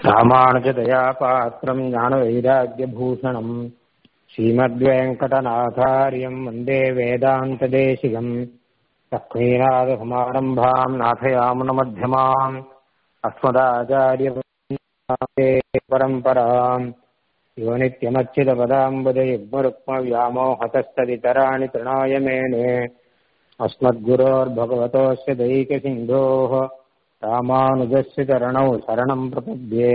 ராமானுஜதயா பாத்திரம் ஞானவைராக்கியபூஷணம் ஸ்ரீமத்வேங்கடநாதாரியம் வந்தே வேதாந்ததேசிகம் லக்ஷ்மீநாதகுமாரம்பாம் நாथयामुनमध्यमाम् अस्मदाचार्य परम्पराम् यो नित्यमच्युतपदाम्बुजयुग्मरुक्मव्यामोहतस्तदितराणि तृणाय मेने अस्मद्गुरोर्भगवतोऽस्य दैकसिन्धोः रामानुजस्य चरणौ शरणम् प्रपद्ये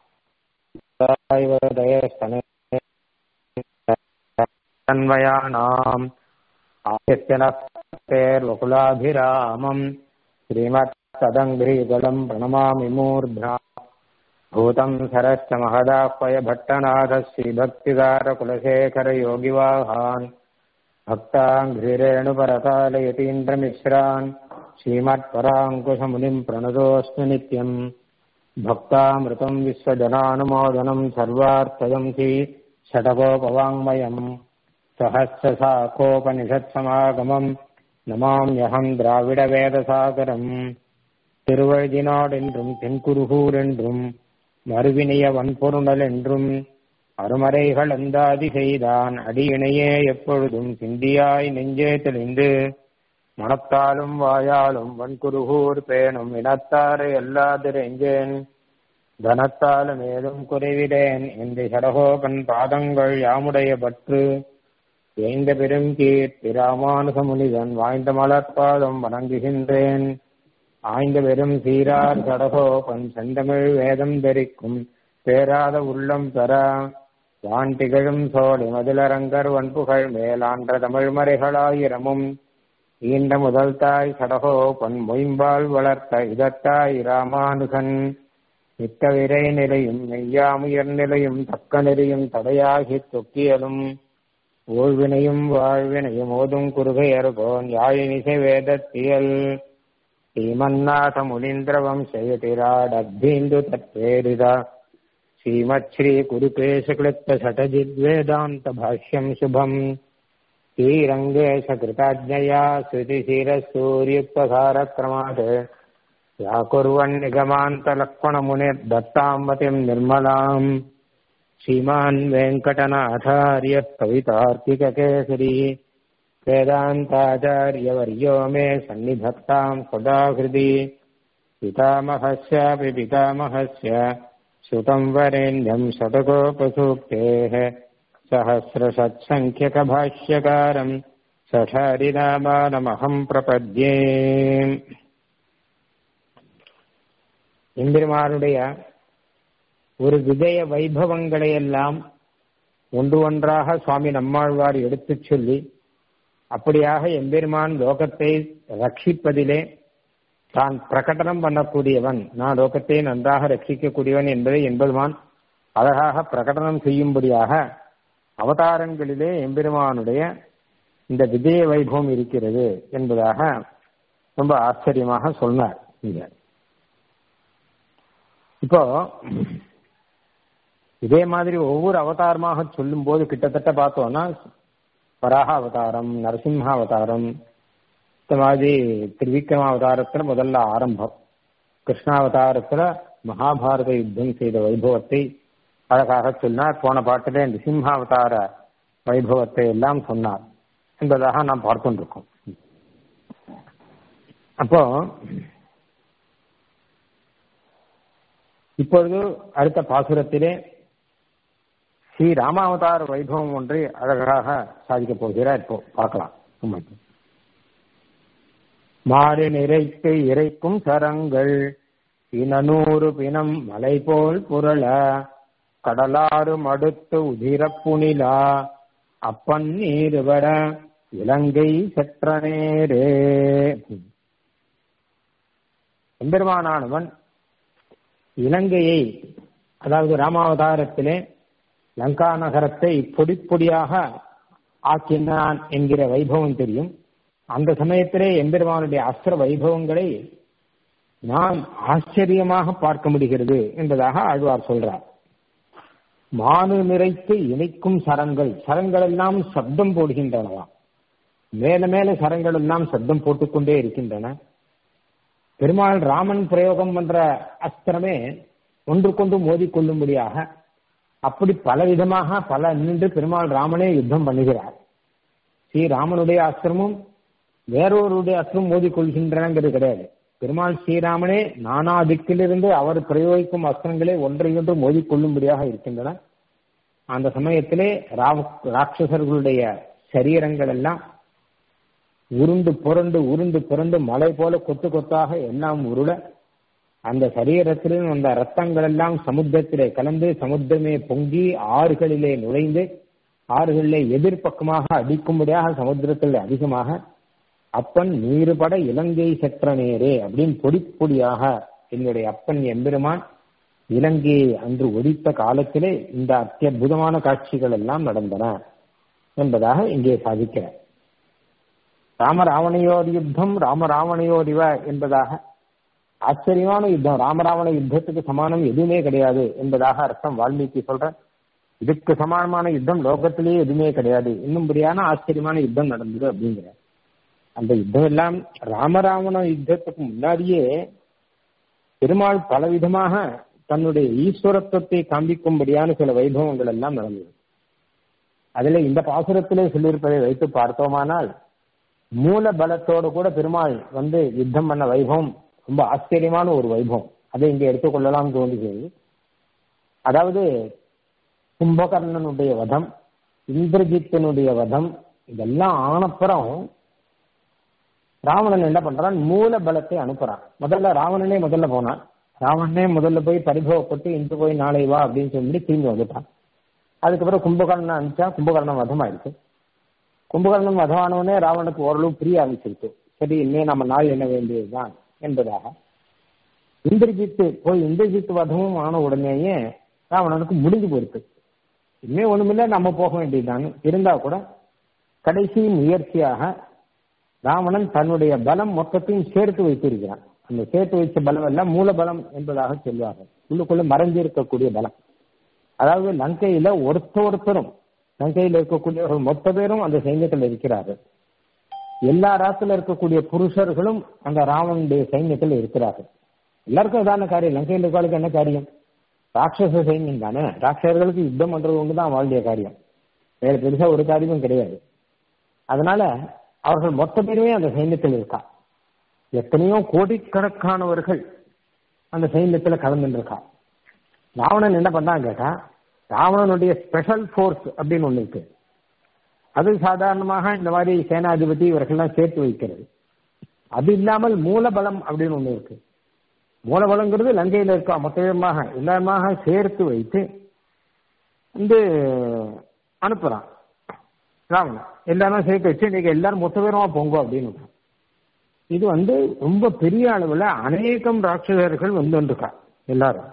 तन्वयानाम् आदित्यनस्तेर्वकुलाभिरामम् श्रीमत्तदङ्घ्रीगलम् प्रणमामि मूर्ध्ना भूतम् सरश्च महदाह्वय भट्टनाथः श्रीभक्तिदारकुलशेखरयोगिवाहान् भक्ताङ्घ्रिरेणुपरकालयतीन्द्रमिश्रान् श्रीमत्पराङ्कुशमुनिम् प्रणतोऽस्मि नित्यम् भक्तामृतम् विश्वजनानुमोदनम् सर्वार्थदम् श्री षटकोपवाङ्मयम् सहस्रशाखोपनिषत्समागमम् நமாம்யகம் திராவிட வேதசாகரம் திருவழுதினாட் என்றும் தென்குருகூர் என்றும் மறுவினைய வன்பொருணல் என்றும் அருமறைகள் அந்தாதி செய்தான் அடியினையே எப்பொழுதும் சிந்தியாய் நெஞ்சே தெளிந்து மனத்தாலும் வாயாலும் வன்குருகூர் பேணும் இனத்தாரை எல்லாதிரைஞ்சேன் தனத்தாலும் ஏதும் குறைவிடேன் இந்த சடகோபன் பாதங்கள் யாமுடைய பற்று வேந்த பெரும் கீர்த்தி ராமானுச முனிதன் வாய்ந்த மலர்பாதம் வணங்குகின்றேன் ஆய்ந்த பெரும் சீரார் சடகோபன் செந்தமிழ் வேதம் தரிக்கும் பேராத உள்ளம் பெற வான் திகழும் சோழி மதிலரங்கர் வன்புகழ் மேலான்ற தமிழ் மறைகளாயிரமும் ஈண்ட முதல் தாய் சடகோபன் மொயம்பால் வளர்த்த இதத்தாய் ராமானுகன் மிக்க விரை நிலையும் மெய்யாமுயர் நிலையும் தக்க நெறியும் தடையாகி தொக்கியலும் ஓழ்வினையும் வாழ்வினையும் ஓதும் குறுகையர்கோன் யாழினிசை வேதத்தியல் ஸ்ரீமன்னாத முனீந்திரவம் செய்யதிராடப்தீந்து தத்வேரிதா ஸ்ரீமத் ஸ்ரீ குருகேசகிருத்த சடஜித்வேதாந்த பாஷ்யம் சுபம் ஸ்ரீரங்கேஷ கிருதாஜ்ஞயா ஸ்ருதிசீரசூரியுக்தசாரக்ரமாத் व्याकुर्वन् निगमान्तलक्ष्मणमुनिर्दत्ताम्बतिम् निर्मलाम् श्रीमान् वेङ्कटनाथार्यः कवितार्किककेसरी वेदान्ताचार्यवर्यो मे सन्निधत्ताम् सदा हृदि पितामहस्यापि पितामहस्य श्रुतम् वरेण्यम् शतकोपसूक्तेः सहस्रषट्सङ्ख्यकभाष्यकारम् सठारिनामानमहम् प्रपद्ये எம்பெருமானுடைய ஒரு விஜய வைபவங்களை எல்லாம் ஒன்று ஒன்றாக சுவாமி நம்மாழ்வார் எடுத்துச் சொல்லி அப்படியாக எம்பெருமான் லோகத்தை ரட்சிப்பதிலே தான் பிரகடனம் பண்ணக்கூடியவன் நான் லோகத்தை நன்றாக ரட்சிக்கக்கூடியவன் என்பதை எம்பெருமான் அழகாக பிரகடனம் செய்யும்படியாக அவதாரங்களிலே எம்பெருமானுடைய இந்த விஜய வைபவம் இருக்கிறது என்பதாக ரொம்ப ஆச்சரியமாக சொன்னார் இங்க இப்போ இதே மாதிரி ஒவ்வொரு அவதாரமாக சொல்லும் போது கிட்டத்தட்ட பார்த்தோம்னா வராக அவதாரம் நரசிம்ம அவதாரம் இந்த மாதிரி திருவிக்ரம அவதாரத்துல முதல்ல ஆரம்பம் கிருஷ்ணாவதாரத்துல மகாபாரத யுத்தம் செய்த வைபவத்தை அழகாக சொன்னார் போன பாட்டிலே இந்த சிம்ஹாவதார வைபவத்தை எல்லாம் சொன்னார் என்பதாக நாம் பார்த்துருக்கோம் அப்போ இப்பொழுது அடுத்த பாசுரத்திலே ஸ்ரீ ராமாவதார வைபவம் ஒன்றை அழகாக சாதிக்கப் போகிறார் இப்போ பார்க்கலாம் மாறு நிறைத்து இறைக்கும் சரங்கள் பினநூறு பிணம் மலை போல் புரள கடலாறு மடுத்து உதிரப்புனிலா அப்பன் நீருவட இலங்கை செற்ற நேரே எம்பெருமானானவன் இலங்கையை அதாவது ராமாவதாரத்திலே லங்கா நகரத்தை பொடி பொடியாக ஆக்கினான் என்கிற வைபவம் தெரியும் அந்த சமயத்திலே எம்பெருமானுடைய அஸ்திர வைபவங்களை நாம் ஆச்சரியமாக பார்க்க முடிகிறது என்பதாக ஆழ்வார் சொல்றார் மானு நிறைத்து இணைக்கும் சரங்கள் சரங்கள் எல்லாம் சப்தம் போடுகின்றனவா மேல மேல சரங்கள் எல்லாம் சப்தம் போட்டுக்கொண்டே இருக்கின்றன பெருமாள் ராமன் பிரயோகம் பண்ற அஸ்திரமே ஒன்றுக்கொன்று மோதிக்கொள்ளும்படியாக அப்படி பல விதமாக பல நின்று பெருமாள் ராமனே யுத்தம் பண்ணுகிறார் ஸ்ரீ ராமனுடைய அஸ்திரமும் வேறொருடைய அஸ்திரம் மோதிக்கொள்கின்றனங்கிறது கிடையாது பெருமாள் ஸ்ரீராமனே நானா திக்கிலிருந்து அவர் பிரயோகிக்கும் அஸ்திரங்களே ஒன்றையொன்று மோதிக்கொள்ளும்படியாக இருக்கின்றன அந்த சமயத்திலே ராவ ராட்சசர்களுடைய சரீரங்கள் எல்லாம் உருண்டு புரண்டு உருண்டு புரண்டு மலை போல கொத்து கொத்தாக எல்லாம் உருள அந்த சரீரத்திலும் அந்த ரத்தங்கள் எல்லாம் சமுத்திரத்திலே கலந்து சமுத்திரமே பொங்கி ஆறுகளிலே நுழைந்து ஆறுகளிலே எதிர்ப்பக்கமாக அடிக்கும்படியாக சமுத்திரத்தில் அதிகமாக அப்பன் நீருபட இலங்கை செற்ற நேரே அப்படின்னு பொடி பொடியாக என்னுடைய அப்பன் எம்பெருமான் இலங்கையை அன்று ஒடித்த காலத்திலே இந்த அத்தியுதமான காட்சிகள் எல்லாம் நடந்தன என்பதாக இங்கே சாதிக்கிறார் ராமராவணையோர் யுத்தம் ராமராவணையோர் இவ என்பதாக ஆச்சரியமான யுத்தம் ராமராவண யுத்தத்துக்கு சமானம் எதுவுமே கிடையாது என்பதாக அர்த்தம் வால்மீகி சொல்ற இதுக்கு சமானமான யுத்தம் லோகத்திலேயே எதுவுமே கிடையாது இன்னும்படியான ஆச்சரியமான யுத்தம் நடந்தது அப்படிங்கிற அந்த யுத்தம் எல்லாம் ராமராவண யுத்தத்துக்கு முன்னாடியே பெருமாள் பலவிதமாக தன்னுடைய ஈஸ்வரத்துவத்தை காண்பிக்கும்படியான சில வைபவங்கள் எல்லாம் நடந்தது அதுல இந்த பாசுரத்திலே சொல்லியிருப்பதை வைத்து பார்த்தோமானால் மூல பலத்தோடு கூட பெருமாள் வந்து யுத்தம் பண்ண வைபவம் ரொம்ப ஆச்சரியமான ஒரு வைபவம் அதை இங்க எடுத்துக்கொள்ளலாம் தோன்றுகிறது அதாவது கும்பகர்ணனுடைய வதம் இந்திரஜித்தனுடைய வதம் இதெல்லாம் ஆனப்புறம் ராவணன் என்ன பண்றான் மூல பலத்தை அனுப்புறான் முதல்ல ராவணனே முதல்ல போனான் ராவணனே முதல்ல போய் பரிபவப்பட்டு இன்று போய் நாளை வா அப்படின்னு சொல்லி திரும்பி வந்துட்டான் அதுக்கப்புறம் கும்பகர்ணன் அனுப்பிச்சா கும்பகர்ணன் வதம் ஆயிடுச்சு கும்பகர்ணன் வதமானவனே ராவனுக்கு ஓரளவு புரிய ஆரம்பிச்சிருச்சு சரி இனிமே நம்ம நாள் என்ன வேண்டியதுதான் என்பதாக இந்திரஜித்து போய் இந்திரஜித்து வதமும் ஆன உடனேயே ராவணனுக்கு முடிஞ்சு போயிருக்கு இனிமே ஒண்ணுமில்ல நம்ம போக வேண்டியதுதான் இருந்தா கூட கடைசி முயற்சியாக ராவணன் தன்னுடைய பலம் மொத்தத்தையும் சேர்த்து வைத்திருக்கிறான் அந்த சேர்த்து வைத்த பலம் எல்லாம் மூல பலம் என்பதாக சொல்வார்கள் உள்ளுக்குள்ள மறைஞ்சு இருக்கக்கூடிய பலம் அதாவது லங்கையில ஒருத்த ஒருத்தரும் லங்கையில் இருக்கக்கூடியவர்கள் மொத்த பேரும் அந்த சைன்யத்தில் இருக்கிறார்கள் எல்லா ராத்துல இருக்கக்கூடிய புருஷர்களும் அந்த ராவனுடைய சைன்யத்தில் இருக்கிறார்கள் எல்லாருக்கும் இதான காரியம் லங்கையில் இருக்கவளுக்கு என்ன காரியம் ராட்சச சைன்யம் தானே ராட்சசர்களுக்கு யுத்தம் பண்றது ஒன்றுதான் அவளுடைய காரியம் வேற பெருசா ஒரு காரியமும் கிடையாது அதனால அவர்கள் மொத்த பேருமே அந்த சைன்யத்தில் இருக்கா எத்தனையோ கோடிக்கணக்கானவர்கள் அந்த சைன்யத்துல கலந்துட்டு இருக்கா ராவணன் என்ன பண்ணான் கேட்டா ராவணனுடைய ஸ்பெஷல் ஃபோர்ஸ் அப்படின்னு ஒண்ணு இருக்கு அது சாதாரணமாக இந்த மாதிரி சேனாதிபதி இவர்கள்லாம் சேர்த்து வைக்கிறது அது இல்லாமல் மூலபலம் அப்படின்னு ஒண்ணு இருக்கு மூலபலங்கிறது லங்கையில இருக்கா மொத்தமாக எல்லாருமாக சேர்த்து வைத்து வந்து அனுப்புறான் ராவணன் எல்லாரும் சேர்த்து வச்சு நீங்க எல்லாரும் மொத்த பேருமா பொங்க அப்படின்னு இது வந்து ரொம்ப பெரிய அளவுல அநேகம் ராட்சசர்கள் வந்து இருக்கா எல்லாரும்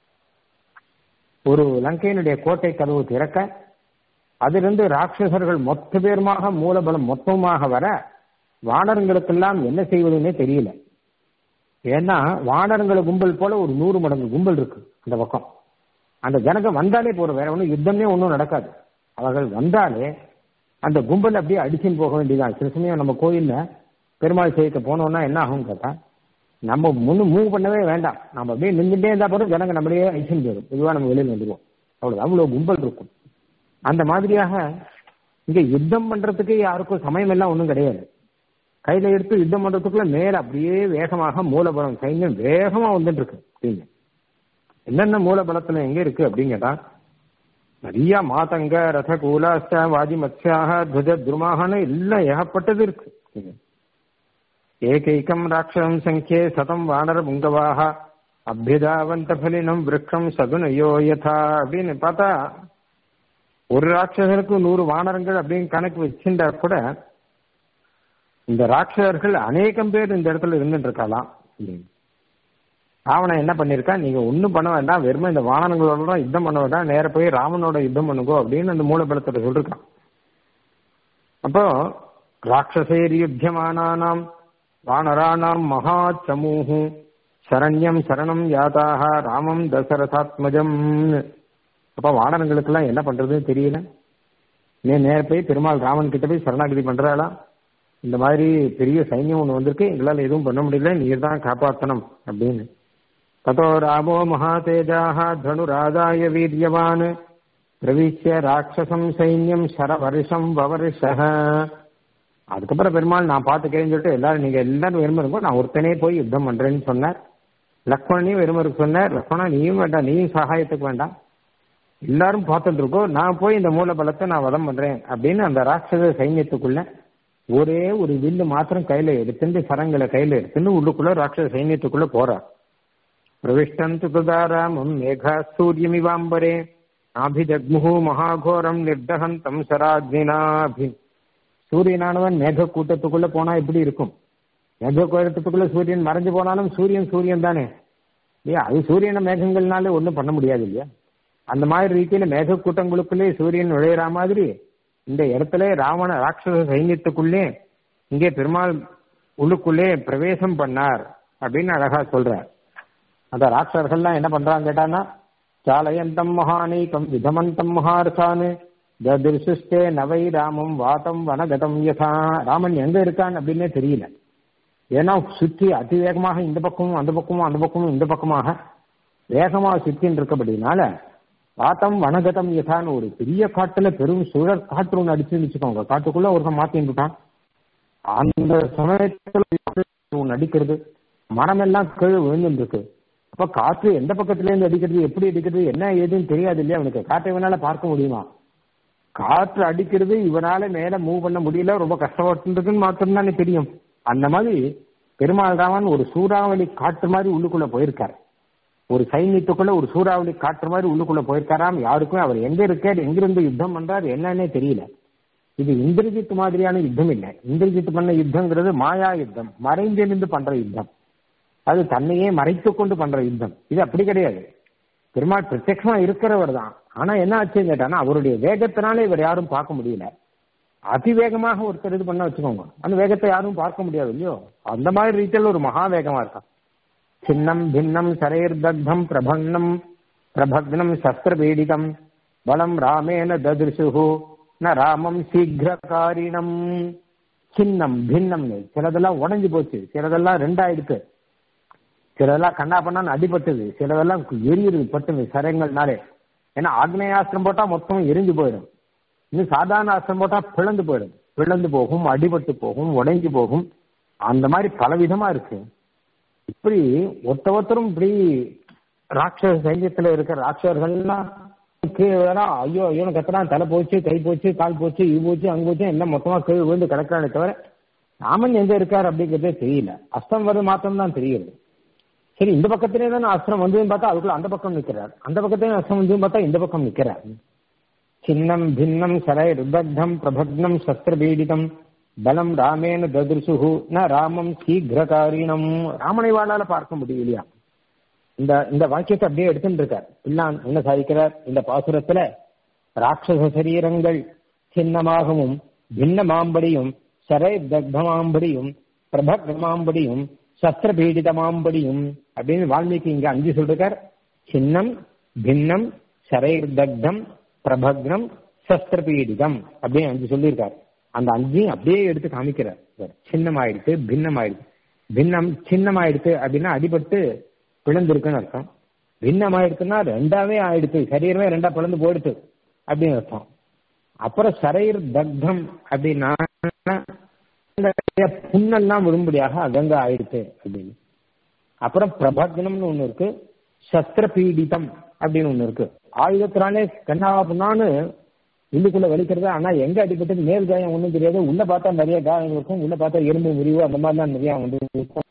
ஒரு லங்கையினுடைய கோட்டை கதவு திறக்க அதிலிருந்து ராட்சசர்கள் மொத்த பேருமாக மூலபலம் மொத்தமாக வர வானரங்களுக்கெல்லாம் என்ன செய்வதுன்னே தெரியல ஏன்னா வானரங்கள கும்பல் போல ஒரு நூறு மடங்கு கும்பல் இருக்கு அந்த பக்கம் அந்த ஜனங்க வந்தாலே போறோம் வேற ஒன்றும் யுத்தமே ஒன்றும் நடக்காது அவர்கள் வந்தாலே அந்த கும்பல் அப்படியே அடிச்சுன்னு போக வேண்டியதான் சில சமயம் நம்ம கோயில்ல பெருமாள் செய்யக்க போனோம்னா என்ன ஆகும் கேட்டா நம்ம முன்னு மூவ் பண்ணவே வேண்டாம் நம்ம அப்படியே நின்றுட்டே இருந்தா போதும் ஜனங்க நம்மளையே அழிச்சுன்னு போயிடும் பொதுவாக நம்ம வெளியில் வந்துடுவோம் அவ்வளவு அவ்வளவு கும்பல் இருக்கும் அந்த மாதிரியாக இங்க யுத்தம் பண்றதுக்கு யாருக்கும் சமயம் எல்லாம் ஒன்றும் கிடையாது கையில எடுத்து யுத்தம் பண்றதுக்குள்ள மேல அப்படியே வேகமாக மூலபலம் சைன்யம் வேகமா வந்துட்டு இருக்கு அப்படின்னு என்னென்ன மூலபலத்துல எங்க இருக்கு அப்படின்னு கேட்டா நிறைய மாதங்க ரத கூலாஸ்ட வாதி மத்ஸ்யாக துவஜ துருமாகனு எல்லாம் ஏகப்பட்டது இருக்கு ஏகைக்கம் ராட்சசம் சங்கே சதம் வானர புங்கவாக அபியதாவந்த பலினம் விரக்ஷம் சகுனயோ யதா அப்படின்னு பார்த்தா ஒரு ராட்சசருக்கு நூறு வானரங்கள் அப்படின்னு கணக்கு வச்சிருந்தா கூட இந்த ராட்சசர்கள் அநேகம் பேர் இந்த இடத்துல இருந்துட்டு இருக்கலாம் ராவணன் என்ன பண்ணிருக்கா நீங்க ஒண்ணும் பண்ண வேண்டாம் வெறுமை இந்த வானங்களோட தான் யுத்தம் பண்ண வேண்டாம் நேர போய் ராமனோட யுத்தம் பண்ணுங்கோ அப்படின்னு அந்த மூலபலத்தோட சொல்லிருக்கான் அப்போ ராட்சசேர் யுத்தியமானானாம் வானராணாம் மகா சமூஹு சரண்யம் சரணம் யாதாக ராமம் தசரதாத்மஜம் அப்ப வானரங்களுக்கெல்லாம் என்ன பண்றதுன்னு தெரியல நே நேர போய் பெருமாள் ராமன் கிட்ட போய் சரணாகதி பண்றாளா இந்த மாதிரி பெரிய சைன்யம் ஒண்ணு வந்திருக்கு எங்களால எதுவும் பண்ண முடியல நீர் தான் காப்பாற்றணும் அப்படின்னு ततो रामो महातेजाः धनुरादाय वीर्यवान् பிரவிஷ்ய ராட்சசம் சைன்யம் சரவருஷம் வவருஷः அதுக்கப்புறம் பெருமாள் நான் பார்த்துக்கிறேன்னு சொல்லிட்டு எல்லாரும் நீங்க எல்லாரும் வெறுமருங்கோ நான் ஒருத்தனே போய் யுத்தம் பண்றேன்னு சொன்னார் லக்ஷ்மணையும் வெறுமருக்கு சொன்னார் லக்ஷ்மணா நீயும் வேண்டாம் நீயும் சகாயத்துக்கு வேண்டாம் எல்லாரும் பார்த்துட்டு இருக்கோம் நான் போய் இந்த மூல பலத்தை நான் வதம் பண்றேன் அப்படின்னு அந்த ராட்சச சைன்யத்துக்குள்ள ஒரே ஒரு வில்லு மாத்திரம் கையில எடுத்துட்டு சரங்களை கையில எடுத்துட்டு உள்ளுக்குள்ள ராட்சச சைன்யத்துக்குள்ள போறார் பிரவிஷ்டந்து துதாராமம் மேகா சூரியமிவாம்பரே நாபிஜக்முகு மகாகோரம் நிர்தகந்தம் சராக்னினாபி சூரியனானவன் மேக கூட்டத்துக்குள்ள போனா எப்படி இருக்கும் மேக கூட்டத்துக்குள்ள சூரியன் மறைஞ்சு போனாலும் சூரியன் சூரியன் தானே இல்லையா அது சூரியன மேகங்கள்னாலே ஒன்றும் பண்ண முடியாது இல்லையா அந்த மாதிரி ரீதியில மேக கூட்டங்களுக்குள்ளே சூரியன் நுழையிற மாதிரி இந்த இடத்துல ராவண ராட்சச சைன்யத்துக்குள்ளே இங்கே பெருமாள் உள்ளுக்குள்ளே பிரவேசம் பண்ணார் அப்படின்னு அழகா சொல்றார் அந்த ராட்சசர்கள்லாம் என்ன பண்றாங்க கேட்டான்னா சாலயந்தம் மகானீகம் விதமந்தம் மகார்கான் ததிர்சுஷ்டே நவை ராமம் வாதம் வனகதம் யதா ராமன் எங்க இருக்கான் அப்படின்னே தெரியல ஏன்னா சுற்றி அதிவேகமாக இந்த பக்கமும் அந்த பக்கமும் அந்த பக்கமும் இந்த பக்கமாக வேகமாக சுற்றின்னு இருக்கபடினால வாத்தம் வனகதம் யதான்னு ஒரு பெரிய காட்டுல பெரும் சுழற் காற்று ஒன்று அடிச்சுன்னு வச்சுக்கோங்க காட்டுக்குள்ள ஒருத்தன் மாத்தின்னுட்டான் அந்த சமயத்துல ஒன்று அடிக்கிறது மரம் எல்லாம் கீழே விழுந்துட்டு இருக்கு அப்ப காற்று எந்த பக்கத்துல இருந்து அடிக்கிறது எப்படி அடிக்கிறது என்ன ஏதுன்னு தெரியாது இல்லையா அவனுக்கு காற்றை இவனால பார்க்க முடியுமா காற்று அடிக்கிறது இவனால மேல மூவ் பண்ண முடியல ரொம்ப கஷ்டப்பட்டுருக்குன்னு மாத்திரம் தானே தெரியும் அந்த மாதிரி பெருமாள் ராமன் ஒரு சூறாவளி காற்று மாதிரி உள்ளுக்குள்ள போயிருக்காரு ஒரு சைன்யத்துக்குள்ள ஒரு சூறாவளி காற்று மாதிரி உள்ளுக்குள்ள போயிருக்காராம் யாருக்கும் அவர் எங்க இருக்கார் எங்கிருந்து யுத்தம் பண்றாரு என்னன்னே தெரியல இது இந்திரஜித் மாதிரியான யுத்தம் இல்லை இந்திரஜித் பண்ண யுத்தங்கிறது மாயா யுத்தம் மறைந்திருந்து பண்ற யுத்தம் அது தன்னையே மறைத்து கொண்டு பண்ற யுத்தம் இது அப்படி கிடையாது பெருமாள் பிரத்யட்சமா இருக்கிறவர் தான் ஆனா என்ன ஆச்சுன்னு கேட்டானா அவருடைய வேகத்தினால இவர் யாரும் பார்க்க முடியல அதிவேகமாக ஒருத்தர் இது பண்ண வச்சுக்கோங்க அந்த வேகத்தை யாரும் பார்க்க முடியாது இல்லையோ அந்த மாதிரி ரீதியில் ஒரு மகா வேகமா இருக்கான் சின்னம் பின்னம் சரைர்தக்தம் பிரபன்னம் பிரபக்னம் சஸ்திரபீடிதம் பலம் ராமேன ததிருஷு ந ராமம் சீக்கிரகாரிணம் சின்னம் பின்னம்னு சிலதெல்லாம் உடஞ்சு போச்சு சிலதெல்லாம் ரெண்டாயிடுச்சு சிலதெல்லாம் கண்ணா பண்ணான்னு அடிபட்டது சிலதெல்லாம் எரியுது பட்டுது சரங்கள்னாலே ஏன்னா ஆக்னேயாஸ்திரம் போட்டா மொத்தம் எரிஞ்சு போயிடும் இன்னும் சாதாரண அஸ்திரம் போட்டா பிளந்து போயிடும் பிளந்து போகும் அடிபட்டு போகும் உடைஞ்சு போகும் அந்த மாதிரி பலவிதமா இருக்கு இப்படி ஒருத்த ஒருத்தரும் இப்படி ராட்சச சைன்யத்துல இருக்கிற ராட்சசர்கள்லாம் கீழே வேற ஐயோ ஐயோ கத்துறான் தலை போச்சு கை போச்சு கால் போச்சு இது போச்சு அங்க போச்சு எல்லாம் மொத்தமா கீழே விழுந்து கிடக்கிறானே தவிர ராமன் எங்க இருக்காரு அப்படிங்கிறதே தெரியல அஸ்தம் வருது மாத்திரம் தான் தெரியுது சரி இந்த பக்கத்திலே தானே அஸ்திரம் வந்ததுன்னு பார்த்தா அதுக்குள்ள அந்த பக்கம் நிக்கிறார் அந்த பக்கத்திலே அஸ்திரம் வந்ததுன்னு பார்த்தா இந்த பக்கம் நிக்கிறார் சின்னம் பின்னம் சரை ருதக்தம் பிரபக்னம் சஸ்திரபீடிதம் பலம் ராமேன ததிருசுகு ந ராமம் சீக்கிரகாரிணம் ராமனை வாழால பார்க்க முடியலையா இந்த இந்த வாக்கியத்தை அப்படியே எடுத்துட்டு இருக்கார் பிள்ளான் என்ன சாதிக்கிறார் இந்த பாசுரத்துல ராட்சச சரீரங்கள் சின்னமாகவும் பின்னமாம்படியும் சரை தக்தமாம்படியும் பிரபக்தமாம்படியும் சஸ்திரபீடிதமாம்படியும் அப்படின்னு வால்மீகி இங்க அஞ்சு சொல்றார் சின்னம் பின்னம் சரைர்தக்தம் பிரபக்னம் சஸ்திரபீடிதம் அப்படின்னு அஞ்சு சொல்லியிருக்காரு அந்த அஞ்சையும் அப்படியே எடுத்து காமிக்கிறார் சின்னம் ஆயிடுத்து பின்னம் ஆயிடுச்சு பின்னம் சின்னம் ஆயிடுத்து அப்படின்னா அடிபட்டு பிளந்திருக்குன்னு அர்த்தம் பின்னம் ஆயிடுச்சுன்னா ரெண்டாவே ஆயிடுத்து சரீரமே ரெண்டா பிளந்து போயிடுத்து அப்படின்னு அர்த்தம் அப்புறம் சரைர் தக்தம் அப்படின்னா புண்ணெல்லாம் விரும்படியாக அகங்க ஆயிடுச்சு அப்படின்னு அப்புறம் பிரபக்னம்னு ஒண்ணு இருக்கு சஸ்திர பீடிதம் அப்படின்னு ஒண்ணு இருக்கு ஆயுதத்தினாலே கண்ணா புண்ணான்னு உள்ளுக்குள்ள வலிக்கிறது ஆனா எங்க அடிபட்டு மேல் காயம் ஒண்ணும் தெரியாது உள்ள பார்த்தா நிறைய காயம் இருக்கும் உள்ள பார்த்தா எறும்பு முறிவு அந்த மாதிரிலாம் நிறைய வந்து இருக்கும்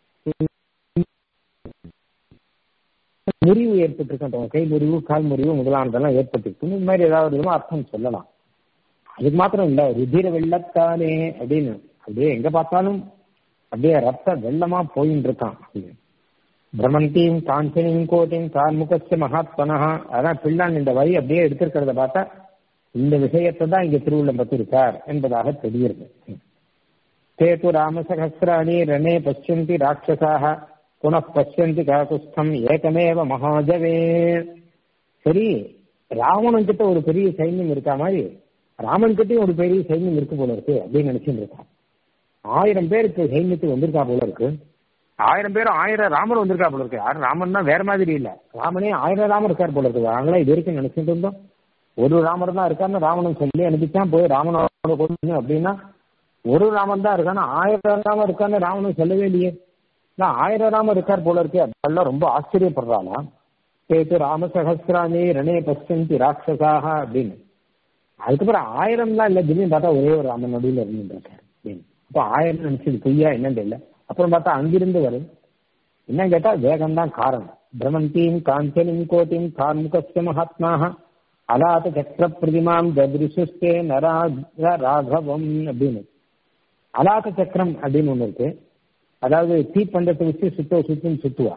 முறிவு ஏற்பட்டிருக்கட்டும் கை முறிவு கால் முறிவு முதலானதெல்லாம் ஏற்பட்டிருக்கு இந்த மாதிரி ஏதாவது விதமா அர்த்தம் சொல்லலாம் அதுக்கு மாத்திரம் இல்ல ருதிர வெள்ளத்தானே அப்படின்னு அப்படியே எங்க பார்த்தாலும் அப்படியே ரத்த வெள்ளமா போயின்னு இருக்கான் பிரமந்தியும் காஞ்சனியும் கோட்டையும் கார்முகச்ச மகாத்மனா அதான் பிள்ளான் இந்த வரி அப்படியே எடுத்திருக்கிறத பார்த்தா இந்த விஷயத்தை தான் இங்க திருவுள்ளம் பத்திருக்கார் என்பதாக தெரிகிறது தேது ராமசகசிராணி ரணே பசியந்தி ராட்சசாக புன பசியந்தி காகுஸ்தம் ஏகமேவ மகாஜவே சரி ராவணன் கிட்ட ஒரு பெரிய சைன்யம் இருக்கா மாதிரி ராமன் கிட்டயும் ஒரு பெரிய சைன்யம் இருக்கு போல இருக்கு அப்படின்னு நினைச்சுட்டு இருக்கான் ஆயிரம் பேருக்கு சைன்யத்துக்கு வந்திருக்கா போல இருக்கு ஆயிரம் பேர் ஆயிரம் ராமர் வந்திருக்கா போல இருக்கு யாரும் ராமன் தான் வேற மாதிரி இல்ல ராமனே ஆயிரம் ராமர் இருக்கார் போல இருக்கு நாங்களாம் இது வரைக்கும் நினைச்சிட்டு இருந்தோம் ஒரு ராமர் தான் இருக்காருன்னு ராமனும் சொல்லி அனுப்பிச்சான் போய் ராமனோட கொண்டு அப்படின்னா ஒரு ராமன் தான் இருக்கான்னு ஆயிரம் ராமர் இருக்கான்னு ராமனும் சொல்லவே இல்லையே நான் ஆயிரம் ராமர் இருக்கார் போல இருக்கு அதெல்லாம் ரொம்ப ஆச்சரியப்படுறானா சேத்து ராம சகசிராணி ரணே பசந்தி ராட்சசாக அப்படின்னு அதுக்கப்புறம் ஆயிரம்லாம் இல்ல திடீர்னு பார்த்தா ஒரே ஒரு ராமன் நடுவில் இருந்துருக்காரு அப்படின்னு அப்போ ஆயிரம் நினைச்சது பொய்யா என்னன்னு தெரியல அப்புறம் பார்த்தா அங்கிருந்து வரும் என்ன கேட்டா வேகம் தான் காரணம் பிரமந்தீம் காஞ்சனிம் கோட்டிம் கார்முகஸ்ய மகாத்மாக அலாத சக்கர பிரதிமாம் ததிருஷே நராஜ ராகவம் அப்படின்னு அலாத சக்கரம் அப்படின்னு ஒண்ணு இருக்கு அதாவது தீப்பந்தத்தை வச்சு சுத்த சுத்துன்னு சுத்துவா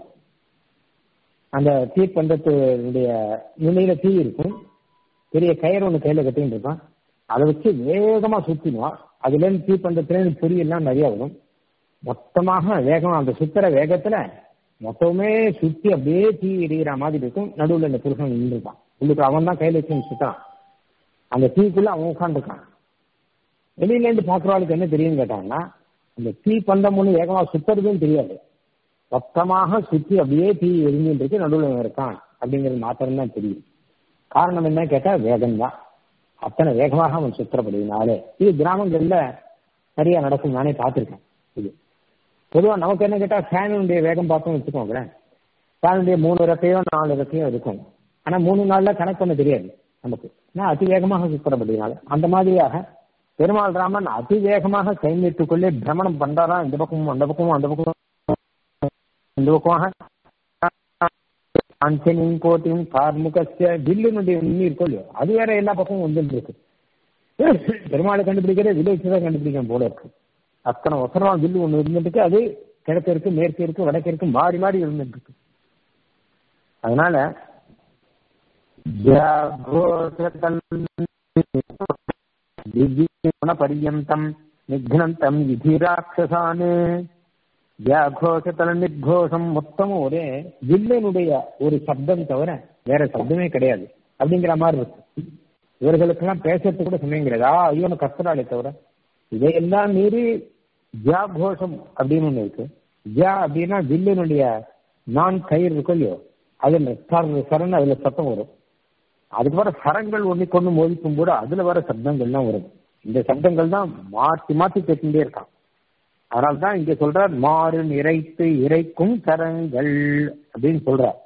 அந்த தீப்பந்தத்துடைய நுனியில தீ இருக்கும் பெரிய கயிறு ஒண்ணு கையில கட்டின்னு இருப்பான் அதை வச்சு வேகமா சுத்தினுவான் அதுல இருந்து தீப்பந்தத்துல இருந்து பொறி எல்லாம் நிறைய வரும் மொத்தமாக வேகமா அந்த சுத்துற வேகத்துல மொத்தமே சுத்தி அப்படியே தீ எரியிற மாதிரி இருக்கும் நடுவுல இந்த புருஷன் நின்றுப்பான் உள்ளுக்கு அவன் தான் கையில வச்சு சுத்தான் அந்த தீக்குள்ள அவன் உட்காந்துருக்கான் வெளியில இருந்து பாக்குறவாளுக்கு என்ன தெரியும் கேட்டாங்கன்னா அந்த தீ பந்தம் ஒண்ணு வேகமா சுத்துறதுன்னு தெரியாது மொத்தமாக சுத்தி அப்படியே தீ எரிஞ்சுட்டு இருக்கு நடுவில் இருக்கான் அப்படிங்கிறது மாத்திரம் தான் தெரியும் காரணம் என்ன கேட்டா வேகம் தான் அத்தனை வேகமாக அவன் சுத்திரப்படுவதனாலே இது கிராமங்கள்ல நிறைய நடக்கும் நானே பார்த்திருக்கேன் இது பொதுவா நமக்கு என்ன கேட்டா ஃபேனுடைய வேகம் பார்த்தோம் வச்சுக்கோங்களேன் ஃபேனுடைய மூணு ரெக்கையோ நாலு ரெக்கையோ இருக்கும் ஆனா மூணு நாள்ல கணக்கு பண்ண தெரியாது நமக்கு ஏன்னா அதிவேகமாக சுத்திரப்படுவதனால அந்த மாதிரியாக பெருமாள் ராமன் அதிவேகமாக கைநீட்டுக்குள்ளே பிரமணம் பண்றாரா இந்த பக்கமும் அந்த பக்கமும் அந்த பக்கமும் இந்த பக்கமாக அஞ்சனியும் கோட்டையும் கார்முகஸ்ய வில்லுனுடைய உண்மை இருக்கும் இல்லையோ அது வேற எல்லா பக்கமும் வந்துட்டு இருக்கு பெருமாளை கண்டுபிடிக்கிறத வில்லை வச்சுதான் கண்டுபிடிக்கணும் போல இருக்கு அத்தனை வசனமா வில்லு ஒண்ணு இருந்துட்டு அது கிழக்கு இருக்கு மேற்கு இருக்கு வடக்கு இருக்கு மாறி மாறி இருந்துட்டு இருக்கு அதனால பரியந்தம் நிக்னந்தம் விதிராட்சசானு வியாகோஷத்தல நிர்கோஷம் மொத்தமும் ஒரே வில்லனுடைய ஒரு சப்தம் தவிர வேற சப்தமே கிடையாது அப்படிங்கிற மாதிரி இருக்கு இவர்களுக்கெல்லாம் பேசுறதுக்கு கூட சமயம் கிடையாது ஆ ஐயோன கத்துறாளே தவிர இதையெல்லாம் மீறி ஜா கோஷம் அப்படின்னு ஒண்ணு இருக்கு ஜா அப்படின்னா வில்லனுடைய நான் கயிறு இருக்கும் இல்லையோ அதுல சரண் அதுல சத்தம் வரும் அதுக்கப்புறம் சரங்கள் ஒண்ணு கொண்டு மோதிக்கும் போது அதுல வர சப்தங்கள்லாம் வரும் இந்த சப்தங்கள் தான் மாற்றி மாற்றி கேட்டுட்டே இருக்கான் அதனால தான் இங்க சொல்றார் மாறு இறைத்து இறைக்கும் சரங்கள் அப்படின்னு சொல்றார்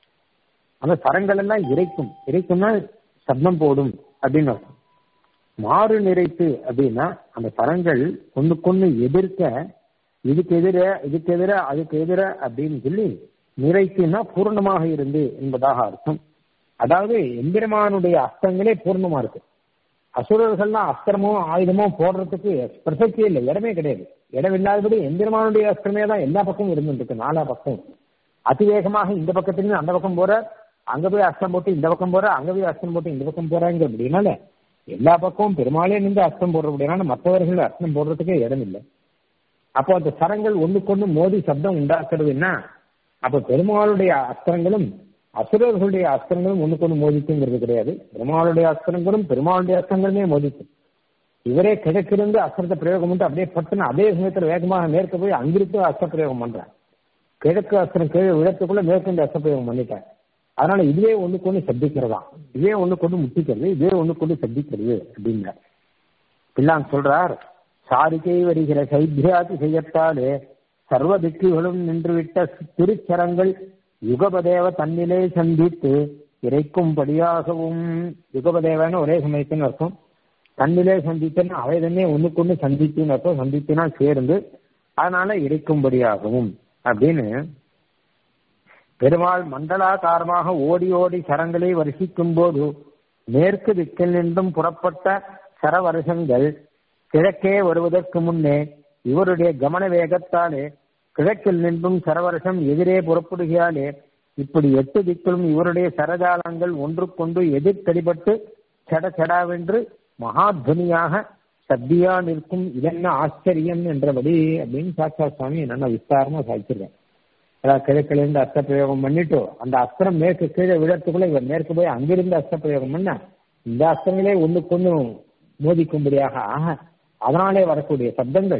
அந்த சரங்கள் எல்லாம் இறைக்கும் இறைக்கும்னா சப்தம் போடும் அப்படின்னு அர்த்தம் மாறு நிறைத்து அப்படின்னா அந்த சரங்கள் ஒண்ணுக்கொன்னு எதிர்க்க இதுக்கு எதிர இதுக்கு எதிர அதுக்கு எதிர அப்படின்னு சொல்லி நிறைத்துனா பூர்ணமாக இருந்து என்பதாக அர்த்தம் அதாவது எம்பெருமானுடைய அஸ்தங்களே பூர்ணமா இருக்கு அசுரர்கள்லாம் அஸ்திரமோ ஆயுதமோ போடுறதுக்கு பிரசக்தியே இல்லை இடமே கிடையாது இடம் இல்லாதபடி எந்திரமானுடைய அஸ்திரமே தான் எல்லா பக்கமும் இருந்துருக்கு நாலா பக்கம் அதிவேகமாக இந்த பக்கத்துலேருந்து அந்த பக்கம் போற அங்க போய் அஸ்தம் போட்டு இந்த பக்கம் போற அங்க போய் அஸ்தம் போட்டு இந்த பக்கம் போறாங்க அப்படின்னால எல்லா பக்கமும் பெருமாளே நின்று அஸ்தம் போடுற அப்படின்னா மற்றவர்கள் அஸ்தம் போடுறதுக்கே இடம் இல்லை அப்போ அந்த சரங்கள் ஒண்ணுக்கொண்டு மோதி சப்தம் உண்டாக்குறதுன்னா அப்ப பெருமாளுடைய அஸ்திரங்களும் அசுரர்களுடைய அஸ்திரங்களும் ஒண்ணுக்கொண்டு மோதிக்குங்கிறது கிடையாது பெருமாளுடைய அஸ்திரங்களும் பெருமாளுடைய அஸ்திரங்களுமே மோதிக்கும் இவரே கிழக்கிருந்து அஸ்திரத்தை பிரயோகம் பண்ணிட்டு அப்படியே பட்டுன்னு அதே சமயத்தில் வேகமாக மேற்க போய் அங்கிருந்து அஸ்திர பிரயோகம் பண்றேன் கிழக்கு அஸ்திரம் கீழே விழத்துக்குள்ள மேற்கொண்டு அஸ்திர பிரயோகம் பண்ணிட்டேன் அதனால இதுவே ஒண்ணுக்கு ஒண்ணு சப்திக்கிறதா இதே ஒண்ணு கொண்டு முட்டிக்கிறது இதே ஒண்ணு கொண்டு சப்திக்கிறது அப்படின்னார் பிள்ளான் சொல்றார் சாரிக்கை வருகிற சைத்தியாதி செய்யத்தாலே சர்வ திக்குகளும் நின்றுவிட்ட திருச்சரங்கள் யுகபதேவ தன்னிலே சந்தித்து இறைக்கும்படியாகவும் யுகபதேவன்னு ஒரே சமயத்தின் அர்த்தம் தன்னிலே சந்தித்துன்னு அவை தன்னே ஒண்ணுக்கு ஒண்ணு சந்தித்துன்னு அர்த்தம் சந்தித்துனா சேர்ந்து அதனால இறைக்கும்படியாகவும் அப்படின்னு பெருமாள் மண்டலாகாரமாக ஓடி ஓடி சரங்களை வருஷிக்கும் போது மேற்கு திக்கில் நின்றும் புறப்பட்ட சரவருஷங்கள் கிழக்கே வருவதற்கு முன்னே இவருடைய கமன வேகத்தாலே கிழக்கில் நின்றும் சரவருஷம் எதிரே புறப்படுகிறாலே இப்படி எட்டு திக்கிலும் இவருடைய சரஜாலங்கள் ஒன்றுக்கொண்டு எதிர்த்தடிபட்டு சட சடாவென்று மகாத்வனியாக சத்தியா நிற்கும் இதென்ன ஆச்சரியம் என்றபடி அப்படின்னு சாட்சா சுவாமி நல்லா விஸ்தாரமா சாதிச்சிருக்கேன் அதாவது கிழக்கிலிருந்து அஸ்த பிரயோகம் பண்ணிட்டு அந்த அஸ்திரம் மேற்கு கீழே விழத்துக்குள்ள இவர் மேற்கு போய் அங்கிருந்து அஸ்த பிரயோகம் பண்ண இந்த அஸ்திரங்களே ஒண்ணுக்கு ஒண்ணு மோதிக்கும்படியாக ஆக அதனாலே வரக்கூடிய சப்தங்கள்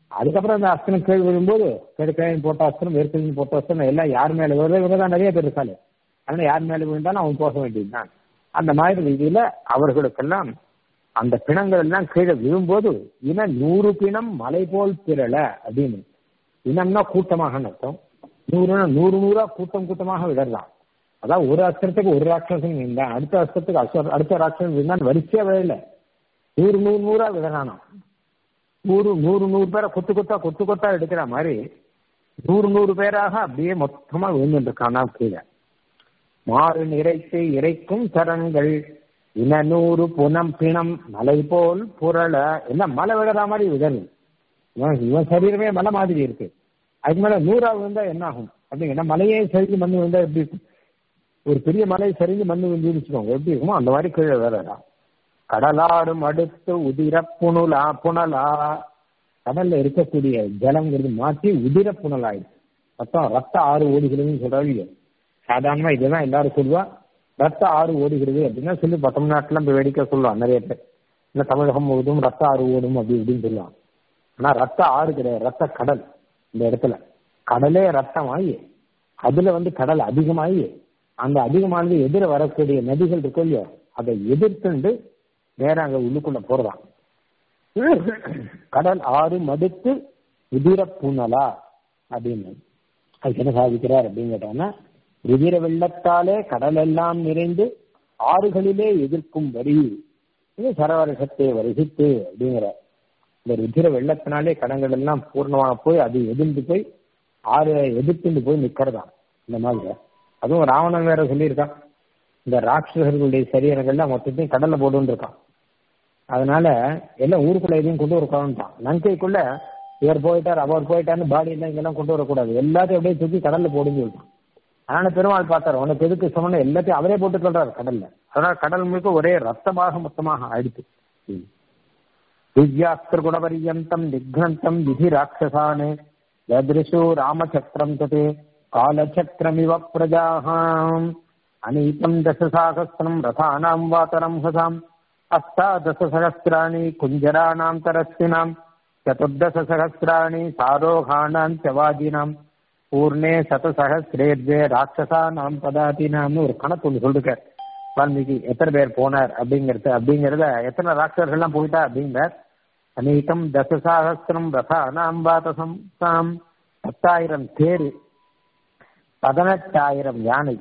அதுக்கப்புறம் அந்த அஸ்திரம் கீழ் விழும்போது கெடுக்கையின் போட்ட அஸ்திரம் வேர்க்கையின் போட்ட அஸ்திரம் எல்லாம் யார் மேல விழுதோ இவங்க தான் நிறைய பேர் இருக்காங்க அதனால யார் மேல விழுந்தாலும் அவன் போக வேண்டியதுதான் அந்த மாதிரி ரீதியில அவர்களுக்கெல்லாம் அந்த பிணங்கள் எல்லாம் கீழே விழும்போது இன நூறு பிணம் மலை போல் திரள அப்படின்னு இனம்னா கூட்டமாக அர்த்தம் நூறுனா நூறு நூறா கூட்டம் கூட்டமாக விழலாம் அதான் ஒரு அஸ்திரத்துக்கு ஒரு ராட்சசன் விழுந்தான் அடுத்த அஸ்திரத்துக்கு அஸ்வ- அடுத்த ராட்சசன் விழுந்தான் வரிசையா விழல நூறு நூறு நூறா விழறானாம் நூறு நூறு நூறு பேரை கொத்து கொத்தா கொத்து கொத்தா எடுக்கிற மாதிரி நூறு நூறு பேராக அப்படியே மொத்தமா விழுந்துட்டு இருக்கானா கீழே மாறு நிறைத்து இறைக்கும் சரங்கள் இனநூறு புனம் பிணம் மலை போல் புரள எல்லாம் மலை விழுற மாதிரி விழல் இவன் இவன் சரீரமே மலை மாதிரி இருக்கு அதுக்கு மேல நூறா விழுந்தா என்ன ஆகும் அப்படிங்கன்னா மலையே சரிஞ்சு மண்ணு விழுந்தா எப்படி இருக்கும் ஒரு பெரிய மலை சரிஞ்சு மண்ணு விழுந்துன்னு வச்சுக்கோங்க எப்படி இருக்குமோ அந்த மாதிரி கீழே விழறா கடலாடும் அடுத்து உதிர புனலா புனலா கடல்ல இருக்கக்கூடிய ஜலங்கிறது மாற்றி உதிர புனலாயிடுச்சு மொத்தம் ரத்த ஆறு ஓடுகிறதுன்னு சொல்றாங்க இல்லையா? சாதாரணமா இதுதான் எல்லாரும் சொல்லுவா ரத்த ஆறு ஓடுகிறது அப்படின்னா சொல்லி இப்ப தமிழ்நாட்டுல போய் வேடிக்கை சொல்லுவான் நிறைய பேர் இல்ல தமிழகம் முழுவதும் ரத்த ஆறு ஓடும் அப்படி இப்படின்னு சொல்லுவான் ஆனா ரத்த ஆறு கிடையாது ரத்த கடல் இந்த இடத்துல கடலே ரத்தமாயி அதுல வந்து கடல் அதிகமாகி அந்த அதிகமானது எதிர வரக்கூடிய நதிகள் இருக்கும் இல்லையோ அதை எதிர்த்துண்டு நேரா அங்க உள்ளுக்குள்ள போறதாம் கடல் ஆறு மடுத்து உதிர பூனலா அப்படின்னு அதுக்கு என்ன சாதிக்கிறார் அப்படின்னு கேட்டாங்கன்னா ருதிர வெள்ளத்தாலே கடல் எல்லாம் நிறைந்து ஆறுகளிலே எதிர்க்கும் வரி இது சரவரசத்தை வருகித்து அப்படிங்கிற இந்த ருதிர வெள்ளத்தினாலே கடங்கள் எல்லாம் பூர்ணமாக போய் அது எதிர்ந்து போய் ஆறு எதிர்த்துண்டு போய் நிக்கிறதாம் இந்த மாதிரி அதுவும் ராவணன் வேற சொல்லியிருக்கான் இந்த ராட்சசர்களுடைய சரீரங்கள்லாம் மொத்தத்தையும் கடல்ல போட்டுன்னு இருக்கான் அதனால எல்லாம் ஊருக்குள்ள எதையும் கொண்டு வரக்கூடாதுட்டான் லங்கைக்குள்ள இவர் போயிட்டார் அவர் போயிட்டார்னு பாடி எல்லாம் இங்கெல்லாம் கொண்டு வரக்கூடாது எல்லாத்தையும் அப்படியே தூக்கி கடல்ல போடுன்னு சொல்லிட்டான் அதனால பெருமாள் பார்த்தார் உனக்கு எதுக்கு சொன்ன எல்லாத்தையும் அவரே போட்டு சொல்றாரு கடல்ல அதனால கடல் முழுக்க ஒரே ரத்தமாக மொத்தமாக ஆயிடுச்சு திவ்யாஸ்திர குணபரியந்தம் நிக்னந்தம் விதி ராட்சசான் யதிருஷு ராமச்சக்ரம் தது காலச்சக்ரமிவ பிரஜாஹாம் அநீதம் தசசாகஸ்திரம் ரதானாம் வாதரம் ஹசாம் अष्टादशसहस्राणि कुञ्जराणां तरस्विनां चतुर्दशसहस्राणि सारोहाणां च वाजिनां பூர்ணே சதசகசிரே द्वे ராட்சசானாம் பதாதினாம்னு ஒரு கணக்கு ஒன்று சொல்லிருக்கார் வால்மீகி எத்தனை பேர் போனார் அப்படிங்கிறது அப்படிங்கிறத எத்தனை ராட்சசர்கள்லாம் போயிட்டா அப்படிங்கிறார் அநேகம் தசசாகசிரம் ரதானாம் வாதசம் தாம் பத்தாயிரம் தேர் பதினெட்டாயிரம் யானை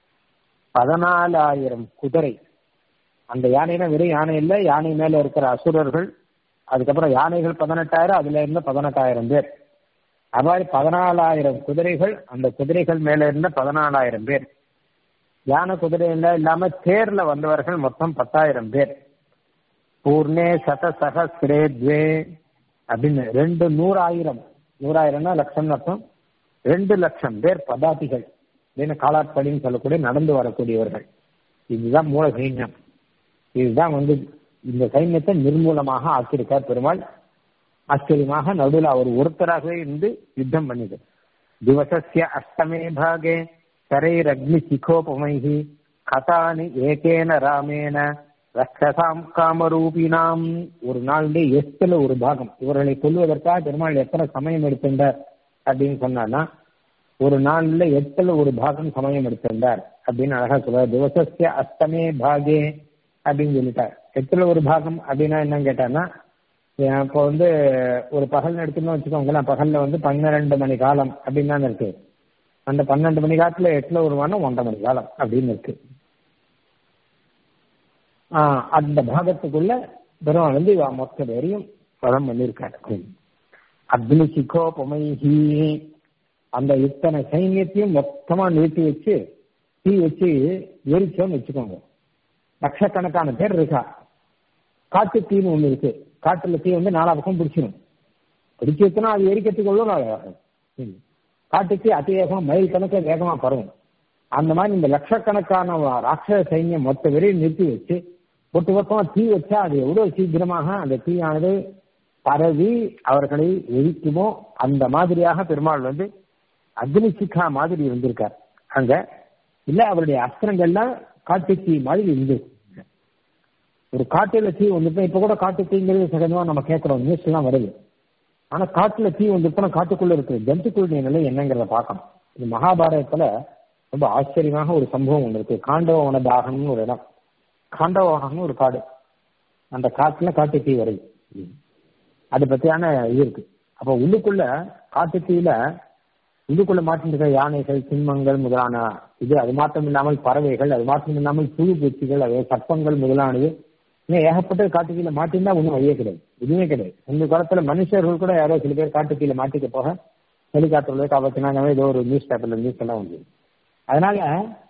பதினாலாயிரம் குதிரை அந்த யானைனா வெறும் யானை இல்ல யானை மேல இருக்கிற அசுரர்கள் அதுக்கப்புறம் யானைகள் பதினெட்டாயிரம் அதுல இருந்த பதினெட்டாயிரம் பேர் அது மாதிரி பதினாலாயிரம் குதிரைகள் அந்த குதிரைகள் மேல இருந்த பதினாலாயிரம் பேர் யானை குதிரையில இல்லாம தேர்ல வந்தவர்கள் மொத்தம் பத்தாயிரம் பேர் பூர்ணே சத சகசிரே துவே அப்படின்னு ரெண்டு நூறாயிரம் நூறாயிரம்னா லட்சம் அர்த்தம் ரெண்டு லட்சம் பேர் பதாதிகள் அப்படின்னு காலாட்படின்னு சொல்லக்கூடிய நடந்து வரக்கூடியவர்கள் இதுதான் மூல சைன்யம் இதுதான் வந்து இந்த சைன்யத்தை நிர்மூலமாக ஆக்கியிருக்கார் பெருமாள் ஆச்சரியமாக நடுவில் அவர் ஒருத்தராகவே இருந்து யுத்தம் பண்ணிது திவசஸ்ய அஷ்டமே பாகே கரைரக்னி சிகோபமைஹி கதானி ஏகேன ராமேன ரக்ஷசாம் காமரூபினாம் ஒரு நாளுடைய எட்டுல ஒரு பாகம் இவர்களை கொல்வதற்காக பெருமாள் எத்தனை சமயம் எடுத்திருந்தார் அப்படின்னு சொன்னான்னா ஒரு நாள்ல எட்டுல ஒரு பாகம் சமயம் எடுத்திருந்தார் அப்படின்னு அழகா சொல்றார் திவசஸ்ய அஷ்டமே பாகே அப்படின்னு சொல்லிட்டார் எட்டுல ஒரு பாகம் அப்படின்னா என்னன்னு கேட்டான்னா இப்போ வந்து ஒரு பகல் எடுத்துன்னு வச்சுக்கோங்களேன் பகல்ல வந்து பன்னிரண்டு மணி காலம் அப்படின்னு தான் இருக்கு அந்த பன்னெண்டு மணி காலத்துல எட்டுல ஒரு வானம் ஒன்றரை மணி காலம் அப்படின்னு இருக்கு ஆஹ் அந்த பாகத்துக்குள்ள பெருமாள் வந்து இவ மொத்த பேரையும் பதம் பண்ணியிருக்காரு அக்னி சிகோபமைஹி அந்த இத்தனை சைன்யத்தையும் மொத்தமா நிறுத்தி வச்சு தீ வச்சு எரிச்சோன்னு வச்சுக்கோங்க லட்சக்கணக்கான பேர் இருக்கா காட்டு தீன்னு ஒண்ணு இருக்கு காட்டுல தீ வந்து நாலா பக்கம் பிடிச்சிடும் பிடிச்சி வச்சுனா அது எரிக்கிறதுக்கு எவ்வளவு நாள் ஆகும் ம். காட்டுக்கு அதிவேகமா மைல் கணக்க வேகமா பரவும் அந்த மாதிரி இந்த லட்சக்கணக்கான ராட்சச சைன்யம் மொத்த வெறியும் நிறுத்தி வச்சு ஒட்டு மொத்தமா தீ வச்சா அது எவ்வளவு சீக்கிரமாக அந்த தீயானது பரவி அவர்களை எரிக்குமோ அந்த மாதிரியாக பெருமாள் வந்து அக்னி சிக்கா மாதிரி இருந்திருக்கார் அங்க இல்ல அவருடைய அஸ்திரங்கள்லாம் காட்டு தீ மாதிரி இருந்திருக்கு ஒரு காட்டுல தீ வந்துட்டு இப்ப கூட காட்டு தீங்கிறது சகஜமா நம்ம கேட்கிறோம் நியூஸ் எல்லாம் வருது ஆனா காட்டுல தீ வந்துருச்சுன்னா காட்டுக்குள்ள இருக்கிற ஜந்துக்களுடைய நிலை என்னங்கிறத பார்க்கணும் இது மகாபாரதத்துல ரொம்ப ஆச்சரியமாக ஒரு சம்பவம் ஒன்று இருக்கு காண்டவன தாகம்னு ஒரு இடம் காண்டவனம்னு ஒரு காடு அந்த காட்டுல காட்டு தீ வருது அது பத்தியான இது இருக்கு அப்ப உள்ளுக்குள்ள காட்டு தீயில உள்ளுக்குள்ள மாட்டிருக்க யானைகள் சிம்மங்கள் முதலான இது அது மாத்திரம் இல்லாமல் பறவைகள் அது மாத்திரம் இல்லாமல் புழு பூச்சிகள் அது சர்ப்பங்கள் முதலானது இன்னும் ஏகப்பட்ட காட்டுக்கீழ மாட்டிருந்தா ஒன்றும் வழியே கிடையாது எதுவுமே கிடையாது இந்த காலத்துல மனுஷர்கள் கூட யாரோ சில பேர் காட்டுக்கீழ மாட்டிக்க போக ஹெலிகாப்டர்ல காப்பாத்தினாங்க ஏதோ ஒரு நியூஸ் பேப்பர்ல நியூஸ் எல்லாம் வந்து அதனால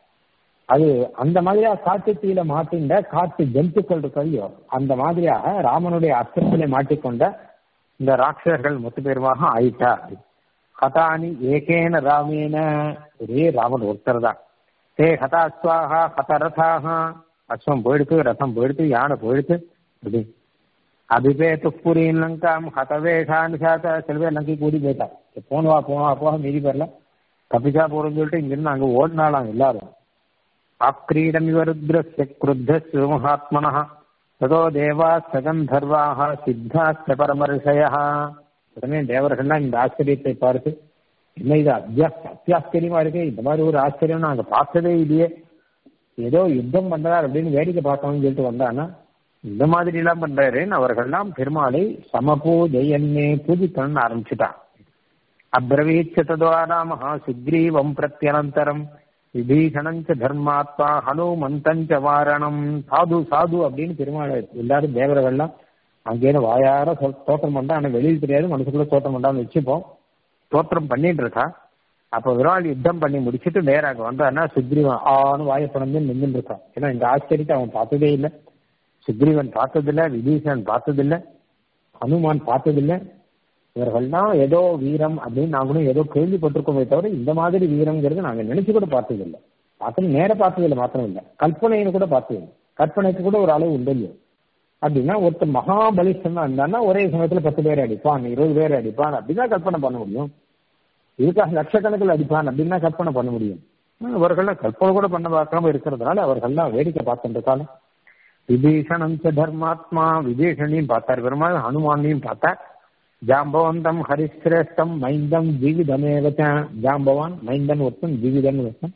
அது அந்த மாதிரியா காட்டு தீயில மாட்டின்ற காட்டு ஜந்துக்கள் இருக்கையோ அந்த மாதிரியாக ராமனுடைய அஸ்திரத்திலே மாட்டிக்கொண்ட இந்த ராட்சசர்கள் மொத்த பேருமாக ஆயிட்டா ஹதானி ஏகேன ராமேன ஒரே ராமன் ஒருத்தர் தான் தே ஹதாஸ்வாகா ஹதரதாக அஸ்வம் போயிடுத்து ரசம் போயிடுத்து யானை போயிடுத்து அப்படி அபிபேத்து புரியின் லங்காம் ஹதவேஷான்னு சாத்த சில பேர் லங்கை கூடி போயிட்டா போனவா போனவா போக மீதி பேர்ல தப்பிச்சா போறோம்னு சொல்லிட்டு இங்கிருந்து அங்க ஓடினாலாம் எல்லாரும் ஆக்ரீடமிவ ருத்ரஸ்ய கிருத்தஸ்ய மகாத்மனः ததோ தேவா சகந்தர்வாக சித்தாஸ்த பரமரிஷய உடனே தேவர்கள்லாம் இந்த ஆச்சரியத்தை பார்த்து என்ன இது அத்தியா அத்தியாச்சரியமா இருக்கு இந்த மாதிரி ஒரு ஆச்சரியம் நாங்க பார்த்ததே இல்லையே ஏதோ யுத்தம் பண்றார் அப்படின்னு வேடிக்கை பார்க்கணும்னு சொல்லிட்டு வந்தானா இந்த மாதிரி எல்லாம் பண்றாருன்னு அவர்கள்லாம் பெருமாளை சமபூஜையன்னே பூஜிக்கணும்னு ஆரம்பிச்சுட்டான் அப்ரவீச்ச தத்வாராமஹா சுக்ரீவம் பிரத்யனந்தரம் விபீஷணஞ்ச தர்மாத்மா ஹனுமந்தஞ்ச வாரணம் சாது சாது அப்படின்னு பெருமாள் எல்லாரும் தேவர்கள்லாம் அங்கேயிருந்து வாயார சொல் தோற்றம் பண்ணா ஆனா வெளியில் தெரியாது மனசுக்குள்ள தோற்றம் பண்ணான்னு வச்சுப்போம் தோற்றம் பண்ணிட்டு இருக்கா அப்ப விரால் யுத்தம் பண்ணி முடிச்சுட்டு நேராக வந்தான்னா சுக்ரீவன் ஆன்னு வாயப்படந்து நின்றுட்டு இருக்கான் ஏன்னா இந்த ஆச்சரியத்தை அவன் பார்த்ததே இல்லை சுக்ரீவன் பார்த்ததில்ல விபீஷணன் பார்த்ததில்ல ஹனுமான் பார்த்ததில்லை இவர்கள்லாம் ஏதோ வீரம் அப்படின்னு நாங்களும் ஏதோ கேள்விப்பட்டிருக்கோமே தவிர இந்த மாதிரி வீரம்ங்கிறது நாங்க நினைச்சு கூட பார்த்ததில்லை பார்த்தது நேர பார்த்ததில்லை மாத்திரம் இல்லை கல்பனைன்னு கூட பார்த்ததில்லை கற்பனைக்கு கூட ஒரு அளவு உண்டு இல்லையோ அப்படின்னா ஒருத்தர் மகாபலிஷ்டமா இருந்தான்னா ஒரே சமயத்துல பத்து பேர் அடிப்பான் இருபது பேர் அடிப்பான் அப்படிதான் கற்பனை பண்ண முடியும் இதுக்காக லட்சக்கணக்கில் அடிப்பான் அப்படின்னா கற்பனை பண்ண முடியும் அவர்கள்லாம் கற்பனை கூட பண்ண பார்க்காம இருக்கிறதுனால அவர்கள்லாம் வேடிக்கை பார்க்கின்ற காலம் விபீஷணம் ச தர்மாத்மா விபீஷணையும் பார்த்தார் பெருமாள் ஹனுமானையும் பார்த்தார் ஜாம்பவந்தம் ஹரிஸ்ரேஷ்டம் மைந்தம் ஜீவிதமேவச்ச ஜாம்பவான் மைந்தன் ஒருத்தன் ஜீவிதன் ஒருத்தன்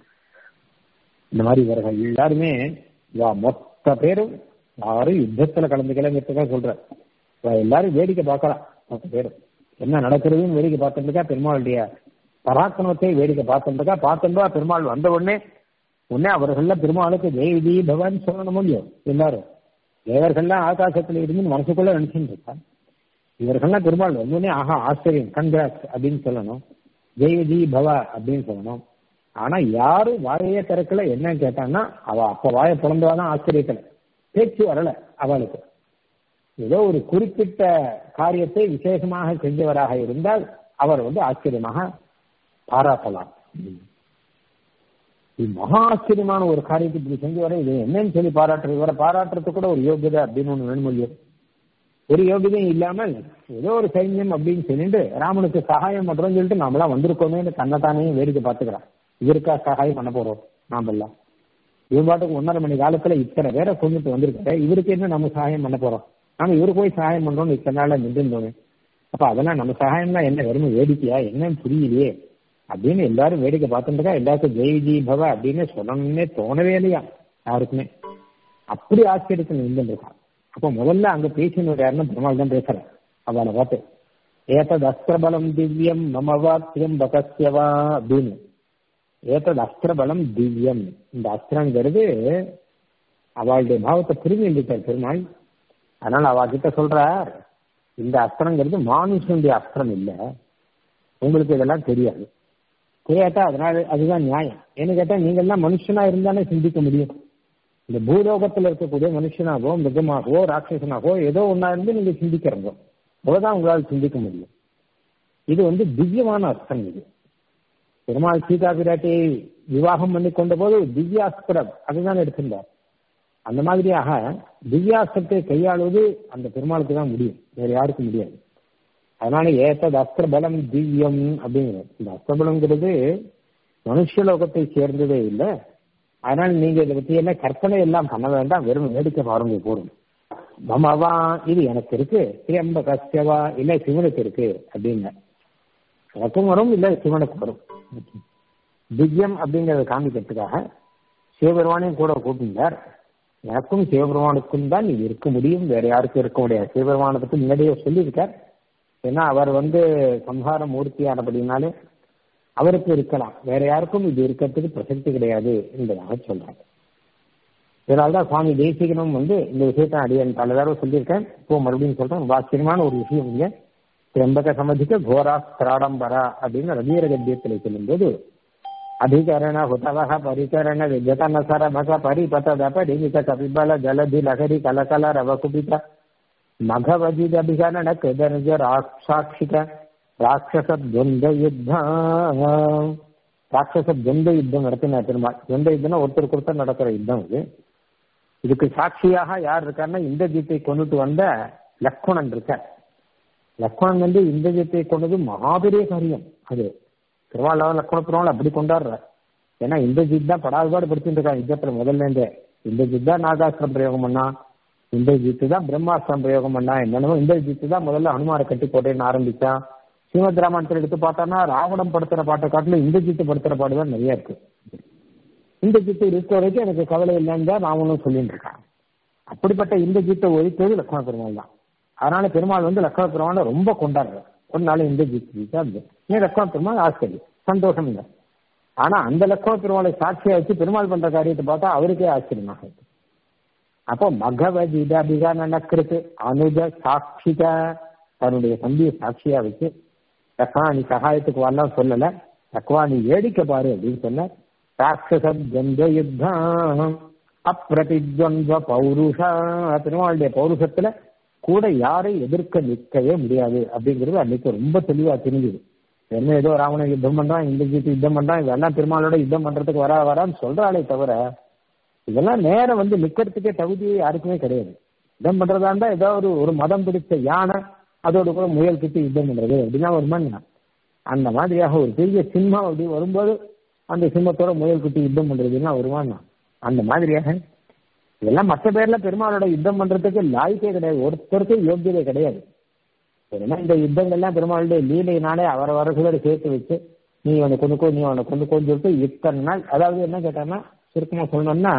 இந்த மாதிரி இவர்கள் எல்லாருமே வா மொத்த பேரும் யாரும் யுத்தத்துல கலந்துக்கலங்கிறதுக்காக சொல்ற எல்லாரும் வேடிக்கை பார்க்கலாம் மொத்த பேரும் என்ன நடக்கிறதுன்னு வேடிக்கை பார்த்துருக்கா பெருமாளுடைய பராக்கிரமத்தை வேடிக்கை பார்த்துருக்கா பார்த்துட்டா பெருமாள் வந்த உடனே உடனே அவர்கள்ல பெருமாளுக்கு ஜெயவிதி பகவான் சொல்லணும் இல்லையோ எல்லாரும் தேவர்கள்லாம் ஆகாசத்துல இருந்து மனசுக்குள்ள நினைச்சுட்டு இருக்கா இவர்கள்லாம் பெருமாள் வந்தோடனே ஆஹா ஆச்சரியம் கன்கிராஸ் அப்படின்னு சொல்லணும் ஜெயவிதி பவ அப்படின்னு சொல்லணும் ஆனா யாரும் வாழையே திறக்கல என்ன கேட்டான்னா அவ அப்ப வாயை பிறந்தவாதான் ஆச்சரியத்துல பேச்சு வரல அவளுக்கு ஏதோ ஒரு குறிப்பிட்ட காரியத்தை விசேஷமாக செஞ்சவராக இருந்தால் அவர் வந்து ஆச்சரியமாக பாராட்டலாம் இது மகா ஆச்சரியமான ஒரு காரியத்தை இப்படி செஞ்சு வர இது என்னன்னு சொல்லி பாராட்டுறது இவரை பாராட்டுறது கூட ஒரு யோகியதை அப்படின்னு ஒண்ணு வேணும் இல்லையோ ஒரு யோகியதையும் இல்லாமல் ஏதோ ஒரு சைன்யம் அப்படின்னு சொல்லிட்டு ராமனுக்கு சகாயம் பண்றோம்னு சொல்லிட்டு நாமெல்லாம் வந்திருக்கோமே தன்னைத்தானே வேடிக்கை பார்த்துக்கிறான் இவருக்கா சகாயம் பண்ண போறோம் நாமெல்லாம் இவன் பாட்டுக்கு ஒன்றரை மணி காலத்துல இத்தனை பேரை கொண்டுட்டு வந்திருக்காரு இவருக்கு என்ன நம்ம சகாயம் பண்ண போறோம் நாம இவருக்கு போய் சகாயம் பண்றோம்னு இத்தனை நாள்ல நின்றுந்தோமே அப்ப அதெல்லாம் நம்ம சகாயம்னா என்ன வெறும் வேடிக்கையா என்னன்னு புரியலையே அப்படின்னு எல்லாரும் வேடிக்கை பார்த்துருக்கா எல்லாருக்கும் ஜெய் ஜி பவ அப்படின்னு சொல்லணும்னே தோணவே இல்லையா யாருக்குமே அப்படி ஆச்சரியத்தில் நின்றுருக்கான் அப்ப முதல்ல அங்க பேசினவர் யாருன்னா பெருமாள் தான் பேசுறேன் அவளை பார்த்து ஏத்தது அஸ்திரபலம் திவ்யம் மம வாக்கியம் பகஸ்யவா அப்படின்னு ஏத்தது அஸ்திரபலம் திவ்யம் இந்த அஸ்திரங்கிறது அவளுடைய பாவத்தை புரிஞ்சு இருந்துட்டார் பெருமாள் அதனால அவ கிட்ட சொல்றார் இந்த அஸ்திரங்கிறது மானுஷனுடைய அஸ்திரம் இல்லை உங்களுக்கு இதெல்லாம் தெரியாது தெரியாட்டா அதனால அதுதான் நியாயம் ஏன்னு கேட்டா நீங்க எல்லாம் மனுஷனா இருந்தானே சிந்திக்க முடியும் இந்த பூலோகத்துல இருக்கக்கூடிய மனுஷனாகவோ மிருகமாகவோ ராட்சசனாகவோ ஏதோ ஒன்னா இருந்து நீங்க சிந்திக்கிறீங்க அவ்வளவுதான் உங்களால் சிந்திக்க முடியும் இது வந்து திவ்யமான அஸ்திரம் இது பெருமாள் சீதா பிராட்டியை விவாகம் பண்ணி கொண்ட போது திவ்யாஸ்திரம் அதுதான் எடுத்திருந்தார் அந்த மாதிரியாக திவ்யாஸ்திரத்தை கையாளுவது அந்த பெருமாளுக்கு தான் முடியும் வேற யாருக்கும் முடியாது அதனால ஏத்தது அஸ்திர பலம் திவ்யம் அப்படிங்கிறது இந்த அஸ்திரபலம்ங்கிறது மனுஷலோகத்தை சேர்ந்ததே இல்லை அதனால நீங்க இதை பத்தி எல்லாம் கற்பனை எல்லாம் பண்ண வேண்டாம் வெறும் வேடிக்கை பாருங்க போடும் மமவா இது எனக்கு இருக்கு திரியம்ப கஷ்டவா இல்ல சிவனுக்கு இருக்கு அப்படின்னு எனக்கும் வரும் இல்ல சிவனுக்கு வரும் திவ்யம் அப்படிங்கறத காமிக்கிறதுக்காக சிவபெருமானையும் கூட கூட்டினார் எனக்கும் சிவபெருமானுக்கும் தான் இது இருக்க முடியும் வேற யாருக்கும் இருக்க முடியாது சிவபெருமானை பத்தி முன்னாடியே சொல்லியிருக்கார் ஏன்னா அவர் வந்து சம்ஹார மூர்த்தியானபடினாலே அவருக்கு இருக்கலாம் வேற யாருக்கும் இது இருக்கிறதுக்கு பிரசக்தி கிடையாது என்பதாக சொல்றாங்க இதனால்தான் சுவாமி தேசிகனும் வந்து இந்த விஷயத்தை அடியன் பல தடவை சொல்லியிருக்கேன் இப்போ மறுபடியும் சொல்றேன் வாக்கியமான ஒரு விஷயம் இங்க திரம்பக சமதிக்க கோரா திராடம்பரா அப்படின்னு ரவீர கத்தியத்தில் சொல்லும்போது அதிகரண ஹுதவக பரிகரண விஜதன சரபக பரிபத பரிமித கபிபல ஜலதி லகரி கலகல ரவகுபித மகவஜித அபிகரண கிருதர்ஜ ராட்சாட்சிக ராட்சச துவந்த யுத்த ராட்சச துவந்த யுத்தம் நடத்தின பெருமாள் துவந்த யுத்தம்னா ஒருத்தருக்கு ஒருத்தர் நடக்கிற யுத்தம் இது இதுக்கு சாட்சியாக யார் இருக்காருன்னா இந்திரஜித்தை கொண்டுட்டு வந்த லக்ஷ்மணன் இருக்கார் லக்ஷ்மணன் வந்து இந்திரஜித்தை கொண்டது மகாபெரிய காரியம் அது திருவாளர் லக்ஷ்மண பெருமாள் அப்படி கொண்டாடுற ஏன்னா இந்திரஜித் தான் படாதுபாடு படிச்சுட்டு இருக்கான் யுத்தத்துல முதல்ல இருந்தே இந்திரஜித் தான் நாகாஸ்திரம் பிரயோகம் பண்ணா இந்திரஜித்து தான் பிரம்மாஸ்திரம் பிரயோகம் பண்ணா என்னென்னமோ இந்திரஜித்து தான் முதல்ல ஹனுமாரை கட்டி போட்டேன்னு ஆரம்பிச்சான் ஸ்ரீமத் ராமாயணத்தில் எடுத்து பார்த்தோம்னா ராவணம் படுத்துற பாட்டை காட்டிலும் இந்திரஜித்து படுத்துற பாடு தான் நிறைய இருக்கு இந்திரஜித்து இருக்க வரைக்கும் எனக்கு கவலை இல்லைன்னு தான் ராவனும் சொல்லிட்டு இருக்கான் அப்படிப்பட்ட இந்திரஜித்தை ஒழித்தது லக்ஷ்மண பெருமாள் தான் அதனால பெருமாள் வந்து லக்ஷ்மண பெருமாளை ரொம்ப கொண்டாடுறார் ஒரு நாள் இந்திரஜித் தான் ஏன் லக்ஷ்மண பெருமாள் ஆச்சரியம் சந்தோஷம் இல்லை ஆனா அந்த லக்ஷ்மண பெருமாளை சாட்சியா வச்சு பெருமாள் பண்ற காரியத்தை பார்த்தா அவருக்கே ஆச்சரியமாக இருக்கு அப்போ மகவஜித அபிகானக்கிருக்கு அனுஜ சாட்சிக தன்னுடைய தம்பியை சாட்சியா வச்சு லக்ஷ்மணா நீ சகாயத்துக்கு வரலாம் சொல்லல லக்வா நீ வேடிக்கை பாரு அப்படின்னு சொன்ன ராட்சசம் ஜந்த யுத்தம் அப்பிரதித்வந்த பௌருஷா பெருமாளுடைய பௌருஷத்துல கூட யாரை எதிர்க்க நிற்கவே முடியாது அப்படிங்கிறது அன்னைக்கு ரொம்ப தெளிவா தெரிஞ்சுது என்ன ஏதோ ராவணன் யுத்தம் பண்றான் இந்திரஜித் யுத்தம் பண்றான் இதெல்லாம் பெருமாளோட யுத்தம் பண்றதுக்கு வரா வரான்னு சொல்றாளே தவிர இதெல்லாம் நேரம் வந்து நிக்கிறதுக்கே தகுதி யாருக்குமே கிடையாது யுத்தம் பண்றதா இருந்தா ஏதோ ஒரு ஒரு மதம் பிடிச்ச யானை அதோட கூட முயல் கிட்டு யுத்தம் பண்றது அப்படின்னா வருமா அந்த மாதிரியாக ஒரு பெரிய சிம்மம் அப்படி வரும்போது அந்த சிம்மத்தோட முயல் குட்டி யுத்தம் பண்றதுன்னா வருவான் அந்த மாதிரியாக இதெல்லாம் மற்ற பேர்ல பெருமாளோட யுத்தம் பண்றதுக்கு லாய்க்கே கிடையாது ஒருத்தருக்கும் யோக்கியதே கிடையாது ஏன்னா இந்த யுத்தங்கள்லாம் பெருமாளுடைய லீலையினாலே அவரை வரகளோட சேர்த்து வச்சு நீ அவனை கொண்டுக்கோ நீ அவனை கொண்டுக்கோன்னு சொல்லிட்டு இத்தனை நாள் அதாவது என்ன கேட்டான்னா சுருக்கமா சொல்லணும்னா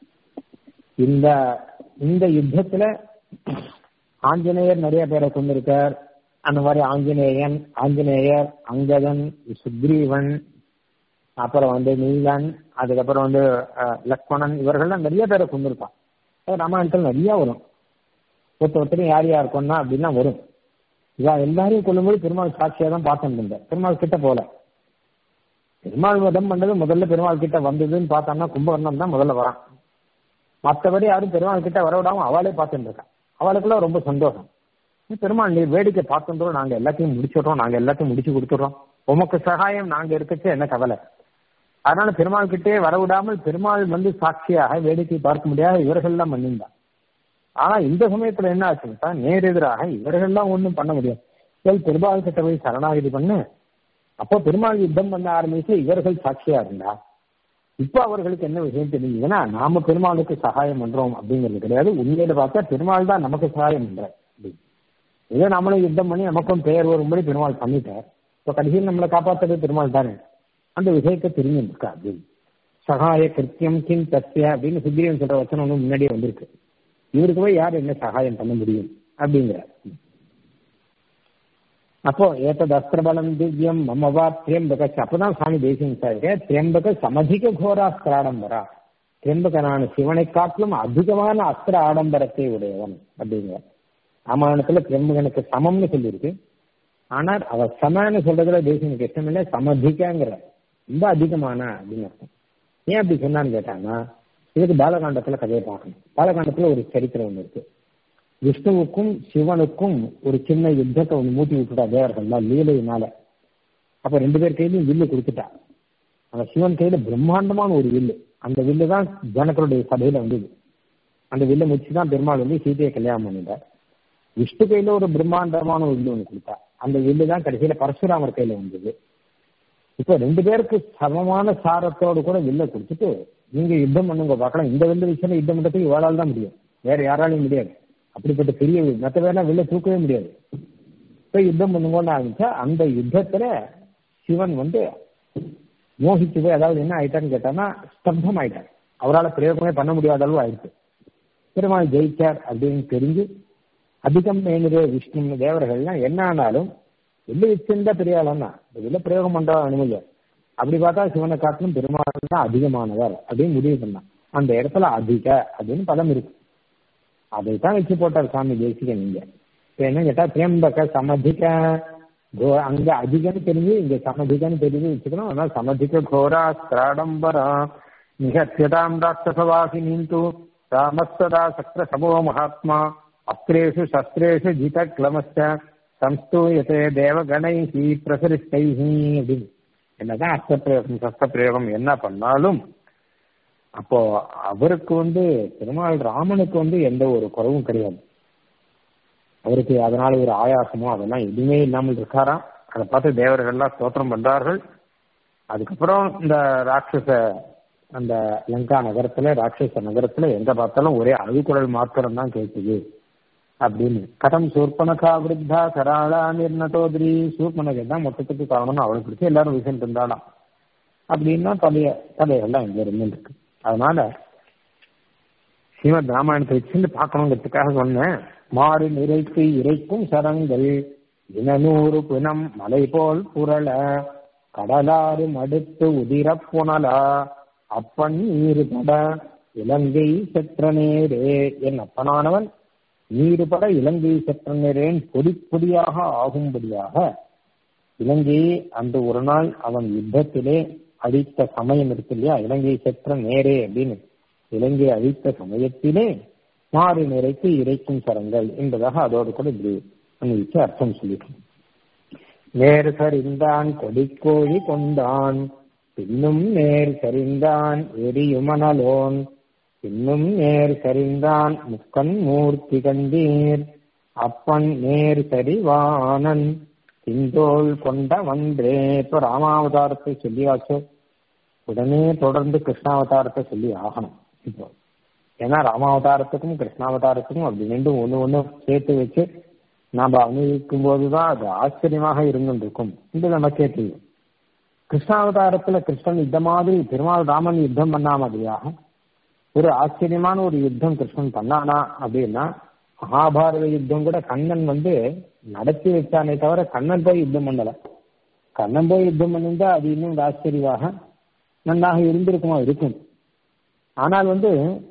இந்த இந்த யுத்தத்துல ஆஞ்சநேயர் நிறைய பேரை கொண்டிருக்கார் அந்த மாதிரி ஆஞ்சநேயன் ஆஞ்சநேயர் அங்கதன் சுக்ரீவன் அப்புறம் வந்து நீலன் அதுக்கப்புறம் வந்து லக்ஷ்மணன் இவர்கள்லாம் நிறைய பேரை கொண்டிருப்பான் ராமாயணத்தில் நிறைய வரும் ஒருத்தர் ஒருத்தரும் யார் யார் கொண்டா அப்படின்னா வரும் இவன் எல்லாரையும் கொள்ளும்போது பெருமாள் சாட்சியா தான் பார்த்துட்டு இருந்தேன் பெருமாள் கிட்ட போல பெருமாள் வதம் பண்ணது முதல்ல பெருமாள் கிட்ட வந்ததுன்னு பார்த்தோம்னா கும்பகர்ணம் தான் முதல்ல வரான் மற்றபடி யாரும் பெருமாள் கிட்ட வரவிடாம அவளே பார்த்துட்டு இருக்கான் அவளுக்குள்ள ரொம்ப சந்தோஷம் பெருமாள் நீ வேடிக்கை பார்த்துன்றோம் நாங்க எல்லாத்தையும் முடிச்சிடுறோம் நாங்க எல்லாத்தையும் முடிச்சு கொடுத்துடுறோம் உமக்கு சகாயம் நாங்க இருக்கச்சு என்ன கவலை அதனால பெருமாள் கிட்டே வரவிடாமல் பெருமாள் வந்து சாட்சியாக வேடிக்கை பார்க்க முடியாத இவர்கள்லாம் பண்ணியிருந்தான் ஆனா இந்த சமயத்துல என்ன ஆச்சுன்னா நேரெதிராக இவர்கள்லாம் ஒண்ணும் பண்ண முடியாது பெருமாள் கிட்ட போய் சரணாகிதி பண்ணு அப்போ பெருமாள் யுத்தம் பண்ண ஆரம்பிச்சு இவர்கள் சாட்சியா இருந்தா இப்ப அவர்களுக்கு என்ன விஷயம் தெரியுதுன்னா நாம பெருமாளுக்கு சகாயம் பண்றோம் அப்படிங்கிறது கிடையாது உண்மையில பார்த்தா பெருமாள் தான் நமக்கு சகாயம் பண்ற இதே நம்மளும் யுத்தம் பண்ணி நமக்கும் பெயர் வரும்படி பெருமாள் பண்ணிட்டார் இப்ப கடைசியில் நம்மளை காப்பாற்றுறது பெருமாள் தானே அந்த விஷயத்தை தெரிஞ்சுருக்கா அப்படின்னு சகாய கிருத்தியம் கிம் தஸ்ய அப்படின்னு சுக்ரீவன் சொல்ற வச்சனம் ஒன்று முன்னாடியே வந்திருக்கு இவருக்கு போய் யார் என்ன சகாயம் பண்ண முடியும் அப்படிங்கிற அப்போ ஏத்தது அஸ்திரபலம் திவ்யம் மமவா திரியம்பக அப்பதான் சுவாமி தேசியம் சார் திரியம்பக சமதிக கோராஸ்திர ஆடம்பரா திரியம்பகனான சிவனை காட்டிலும் அதிகமான அஸ்திர ஆடம்பரத்தை உடையவன் அப்படிங்கிற ராமாயணத்துல திரியம்பகனுக்கு சமம்னு சொல்லியிருக்கு ஆனால் அவர் சமன்னு சொல்றதுல தேசியனுக்கு இஷ்டம் இல்லை சமதிகாங்கிற ரொம்ப அதிகமான அப்படின்னு அர்த்தம் ஏன் அப்படி சொன்னான்னு கேட்டாங்கன்னா இதுக்கு பாலகாண்டத்துல கதையை பார்க்கணும் பாலகாண்டத்துல ஒரு சரித்திரம் ஒன்று இருக்கு விஷ்ணுவுக்கும் சிவனுக்கும் ஒரு சின்ன யுத்தத்தை ஒன்று மூட்டி விட்டுட்டா தேவர்கள்லாம் லீலையினால அப்ப ரெண்டு பேர் கையிலும் வில்லு கொடுத்துட்டா அந்த சிவன் கையில பிரம்மாண்டமான ஒரு வில்லு அந்த வில்லு தான் ஜனக்கருடைய சபையில வந்தது அந்த வில்லை முடிச்சு தான் பெருமாள் வந்து சீதையை கல்யாணம் பண்ணிட்டார் விஷ்ணு கையில ஒரு பிரம்மாண்டமான ஒரு வில்லு ஒன்று கொடுத்தா அந்த வில்லு தான் கடைசியில பரசுராமர் கையில வந்தது இப்போ ரெண்டு பேருக்கு சமமான சாரத்தோடு கூட வில்ல கொடுத்துட்டு நீங்க யுத்தம் பண்ணுங்க பார்க்கலாம் இந்த வில்லு விஷயம் யுத்தம் பண்றதுக்கு இவாளால் தான் முடியும் வேற யாராலையும் முடியாது அப்படிப்பட்ட பெரிய மற்ற பேர்லாம் வெளில தூக்கவே முடியாது போய் யுத்தம் பண்ணுங்கன்னு ஆரம்பிச்சா அந்த யுத்தத்துல சிவன் வந்து மோகிச்சு போய் அதாவது என்ன ஆயிட்டான்னு கேட்டான்னா ஸ்தப்தம் ஆயிட்டார் அவரால் பிரயோகமே பண்ண முடியாத அளவு ஆயிடுச்சு பெருமாள் ஜெயிச்சார் அப்படின்னு தெரிஞ்சு அதிகம் மேலுதே விஷ்ணு தேவர்கள்லாம் என்ன ஆனாலும் வெளில வச்சிருந்தா பெரிய ஆளம் தான் வெளில பிரயோகம் பண்றா அனுமதியா அப்படி பார்த்தா சிவனை காட்டிலும் பெருமாள் தான் அதிகமானவர் அப்படின்னு முடிவு பண்ணான் அந்த இடத்துல அதிக அப்படின்னு பதம் இருக்கு அதைத்தான் வச்சு போட்டார் சாமி தேசிகன் இங்க இப்ப என்ன கேட்டா திரியம்பக சமதிக கோ- அங்க அதிகன்னு தெரிஞ்சு இங்க சமதிகன்னு தெரிஞ்சு வச்சுக்கணும் அதனால சமதிக கோரா ஸ்திராடம்பரா நிகத்தியதாம் ராட்சசவாசினீம் தூ ராமஸ்ததா சக்கர சமோ மகாத்மா அஸ்திரேஷு சஸ்திரேஷு ஜித கிளமஸ்ட சம்ஸ்தூயத்தே தேவகணைஹி பிரசரிஷ்டைஹி அப்படின்னு என்னதான் அஸ்த பிரயோகம் சஸ்த பிரயோகம் என்ன பண்ணாலும் அப்போ அவருக்கு வந்து பெருமாள் ராமனுக்கு வந்து எந்த ஒரு குறவும் கிடையாது அவருக்கு அதனால ஒரு ஆயாசமோ அதெல்லாம் எதுவுமே இல்லாமல் இருக்காராம் அதை பார்த்து தேவர்கள்லாம் ஸ்தோத்திரம் பண்றார்கள் அதுக்கப்புறம் இந்த ராட்சச அந்த லங்கா நகரத்துல ராட்சச நகரத்துல எங்க பார்த்தாலும் ஒரே அழுகுரல் மாத்திரம் தான் கேட்குது அப்படின்னு கடம் சூர்பனகா விருத்தா கராளா நிர்ணதோதிரி சூர்பனகை தான் மொத்தத்துக்கு காரணம்னு அவளுக்கு பிடிச்சி எல்லாரும் விஷயம் இருந்தாலாம் அப்படின்னா பழைய கதைகள்லாம் இங்க இருந்துருக்கு அதனால ஸ்ரீமத் ராமாயணத்தை வச்சுட்டு பார்க்கணுங்கிறதுக்காக சொன்னேன் மாறு நிறைக்கு இறைக்கும் சரங்கள் இனநூறு பிணம் மலை போல் புரள கடலாறு மடுத்து உதிரப் புனலா அப்பன் நீருபட இலங்கை செற்ற நேரே என் அப்பனானவன் நீருபட இலங்கை செற்ற நேரேன் பொடி பொடியாக ஆகும்படியாக இலங்கையை அன்று ஒரு நாள் அவன் யுத்தத்திலே அழித்த சமயம் இருக்கு இல்லையா இலங்கை செற்ற நேரே அப்படின்னு இலங்கை அழித்த சமயத்திலே மாறு நிறைக்கு இறைக்கும் சரங்கள் என்பதாக அதோடு கூட இப்படி அன்னைக்கு அர்த்தம் சொல்லியிருக்கோம் நேர் சரிந்தான் கொடிக்கோழி கொண்டான் பின்னும் நேர் சரிந்தான் எரியுமணலோன் பின்னும் நேர் சரிந்தான் முக்கன் மூர்த்தி கண்டீர் அப்பன் நேர் சரிவானன் திந்தோள் கொண்ட வந்தே இப்ப ராமாவதாரத்தை சொல்லியாச்சோ உடனே தொடர்ந்து கிருஷ்ணாவதாரத்தை சொல்லி ஆகணும் இப்போ ஏன்னா ராமாவதாரத்துக்கும் கிருஷ்ணாவதாரத்துக்கும் அப்படி ரெண்டும் ஒண்ணு ஒண்ணு சேர்த்து வச்சு நாம அனுபவிக்கும் போதுதான் அது ஆச்சரியமாக இருந்துருக்கும் என்று நமக்கே தெரியும் கிருஷ்ணாவதாரத்துல கிருஷ்ணன் இந்த மாதிரி பெருமாள் ராமன் யுத்தம் பண்ணா மாதிரியாக ஒரு ஆச்சரியமான ஒரு யுத்தம் கிருஷ்ணன் பண்ணானா அப்படின்னா மகாபாரத யுத்தம் கூட கண்ணன் வந்து நடத்தி வச்சானே தவிர கண்ணன் போய் யுத்தம் பண்ணல கண்ணன் போய் யுத்தம் பண்ணிருந்தா அது இன்னும் ஒரு ஆச்சரியமாக நன்றாக இருந்திருக்குமா இருக்கும் ஆனால் வந்து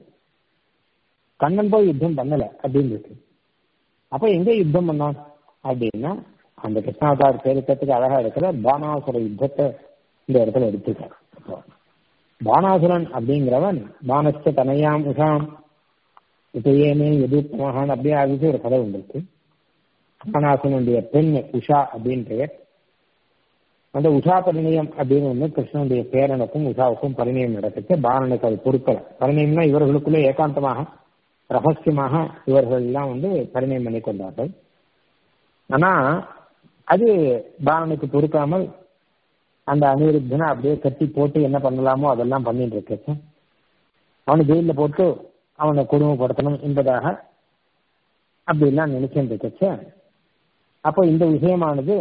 கண்ணன் போய் யுத்தம் பண்ணல அப்படின்னு இருக்கு அப்ப எங்க யுத்தம் பண்ணான் அப்படின்னா அந்த கிருஷ்ணாவதார் பேருக்கத்துக்கு அழகா இருக்கிற பானாசுர யுத்தத்தை இந்த இடத்துல எடுத்துக்கார் பானாசுரன் அப்படிங்கிறவன் பானஸ்த தனையாம் உஷாம் உபயேனே எதிர்த்தமகான் அப்படியே ஆகிட்டு ஒரு கதை வந்திருக்கு பானாசுரனுடைய பெண் உஷா அப்படின்னு பெயர் அந்த உஷா பரிணயம் அப்படின்னு ஒண்ணு கிருஷ்ணனுடைய பேரனுக்கும் உஷாவுக்கும் பரிணயம் நடக்குது பாலனுக்கு அது பொருட்கள் பரிணயம்னா இவர்களுக்குள்ளே ஏகாந்தமாக ரகசியமாக இவர்கள் எல்லாம் வந்து பரிணயம் பண்ணி கொண்டார்கள் ஆனா அது பாலனுக்கு பொறுக்காமல் அந்த அனிருத்தனை அப்படியே கட்டி போட்டு என்ன பண்ணலாமோ அதெல்லாம் பண்ணிட்டு இருக்க அவனை ஜெயில போட்டு அவனை கொடுமைப்படுத்தணும் என்பதாக அப்படி எல்லாம் நினைச்சுட்டு இருக்கச்ச அப்போ இந்த விஷயமானது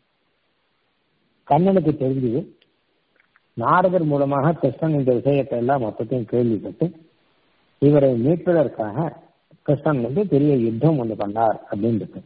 கண்ணனுக்கு தெரிஞ்சது நாரதர் மூலமாக கிருஷ்ணன் இந்த விஷயத்தை எல்லாம் மொத்தத்தையும் கேள்விப்பட்டு இவரை மீட்பதற்காக கிருஷ்ணன் வந்து பெரிய யுத்தம் ஒன்று பண்ணார் அப்படின்னு இருக்கு